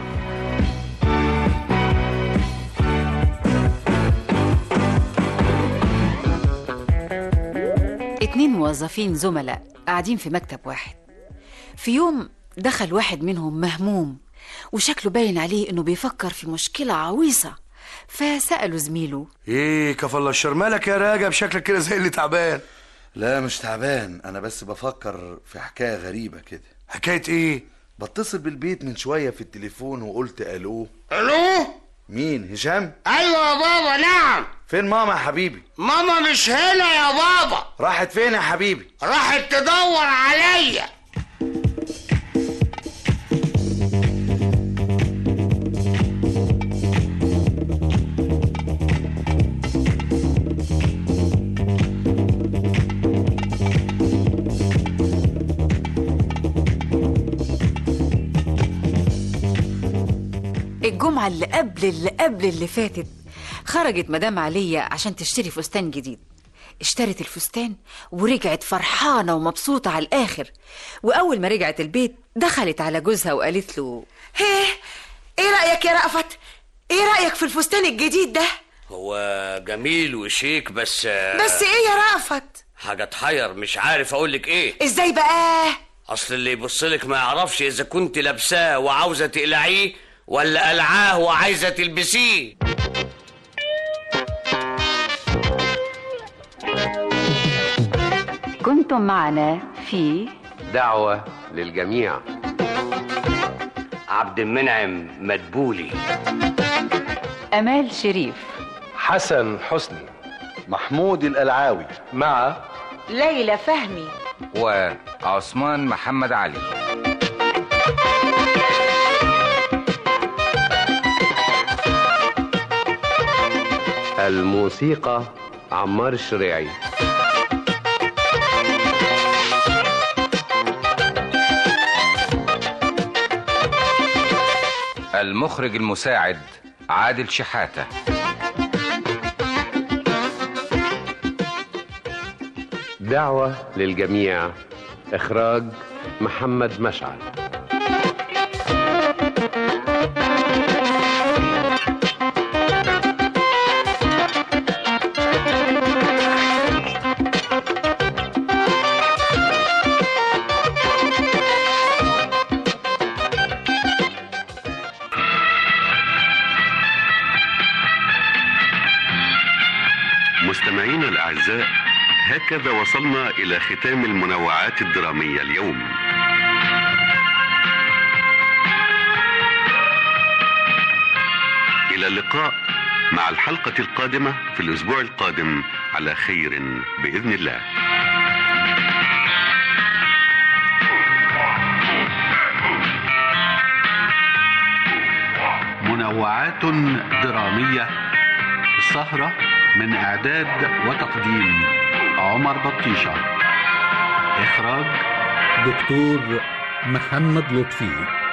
[SPEAKER 21] اتنين موظفين زملاء قاعدين في مكتب واحد في يوم دخل واحد منهم مهموم وشكله باين عليه انه بيفكر في مشكلة عويصة فسأله زميله
[SPEAKER 22] ايه كفى الشر مالك يا راجب شكلك كده زي اللي تعبان
[SPEAKER 1] لا مش تعبان انا بس بفكر في حكايه غريبه كده
[SPEAKER 22] حكايه ايه
[SPEAKER 1] بتصل بالبيت من شويه في التليفون وقلت الو
[SPEAKER 2] الو
[SPEAKER 1] مين هشام
[SPEAKER 2] ايوه يا بابا نعم
[SPEAKER 1] فين ماما يا حبيبي
[SPEAKER 2] ماما مش هنا يا بابا
[SPEAKER 1] راحت فين يا حبيبي
[SPEAKER 2] راحت تدور عليا
[SPEAKER 21] الجمعة اللي قبل اللي قبل اللي فاتت خرجت مدام عليا عشان تشتري فستان جديد اشترت الفستان ورجعت فرحانة ومبسوطة على الآخر وأول ما رجعت البيت دخلت على جوزها وقالت له
[SPEAKER 7] هيه ايه رأيك يا رأفت ايه رأيك في الفستان الجديد ده
[SPEAKER 20] هو جميل وشيك بس
[SPEAKER 7] بس ايه يا رأفت
[SPEAKER 20] حاجة تحير مش عارف أقولك إيه
[SPEAKER 7] ازاي بقى
[SPEAKER 20] أصل اللي يبصلك ما يعرفش إذا كنت لابساه وعاوزة تقلعيه ولا قلعاه وعايزة تلبسيه
[SPEAKER 21] كنتم معنا في
[SPEAKER 13] دعوة للجميع
[SPEAKER 20] عبد المنعم مدبولي
[SPEAKER 21] أمال شريف
[SPEAKER 18] حسن حسني
[SPEAKER 4] محمود القلعاوي
[SPEAKER 18] مع
[SPEAKER 7] ليلى فهمي
[SPEAKER 23] وعثمان محمد علي
[SPEAKER 13] الموسيقى عمار الشريعي
[SPEAKER 23] المخرج المساعد عادل شحاتة
[SPEAKER 13] دعوة للجميع إخراج محمد مشعل
[SPEAKER 24] مستمعينا الأعزاء هكذا وصلنا إلى ختام المنوعات الدرامية اليوم إلى اللقاء مع الحلقة القادمة في الأسبوع القادم على خير بإذن الله
[SPEAKER 3] منوعات درامية السهرة من إعداد وتقديم عمر بطيشة إخراج
[SPEAKER 25] دكتور محمد لطفي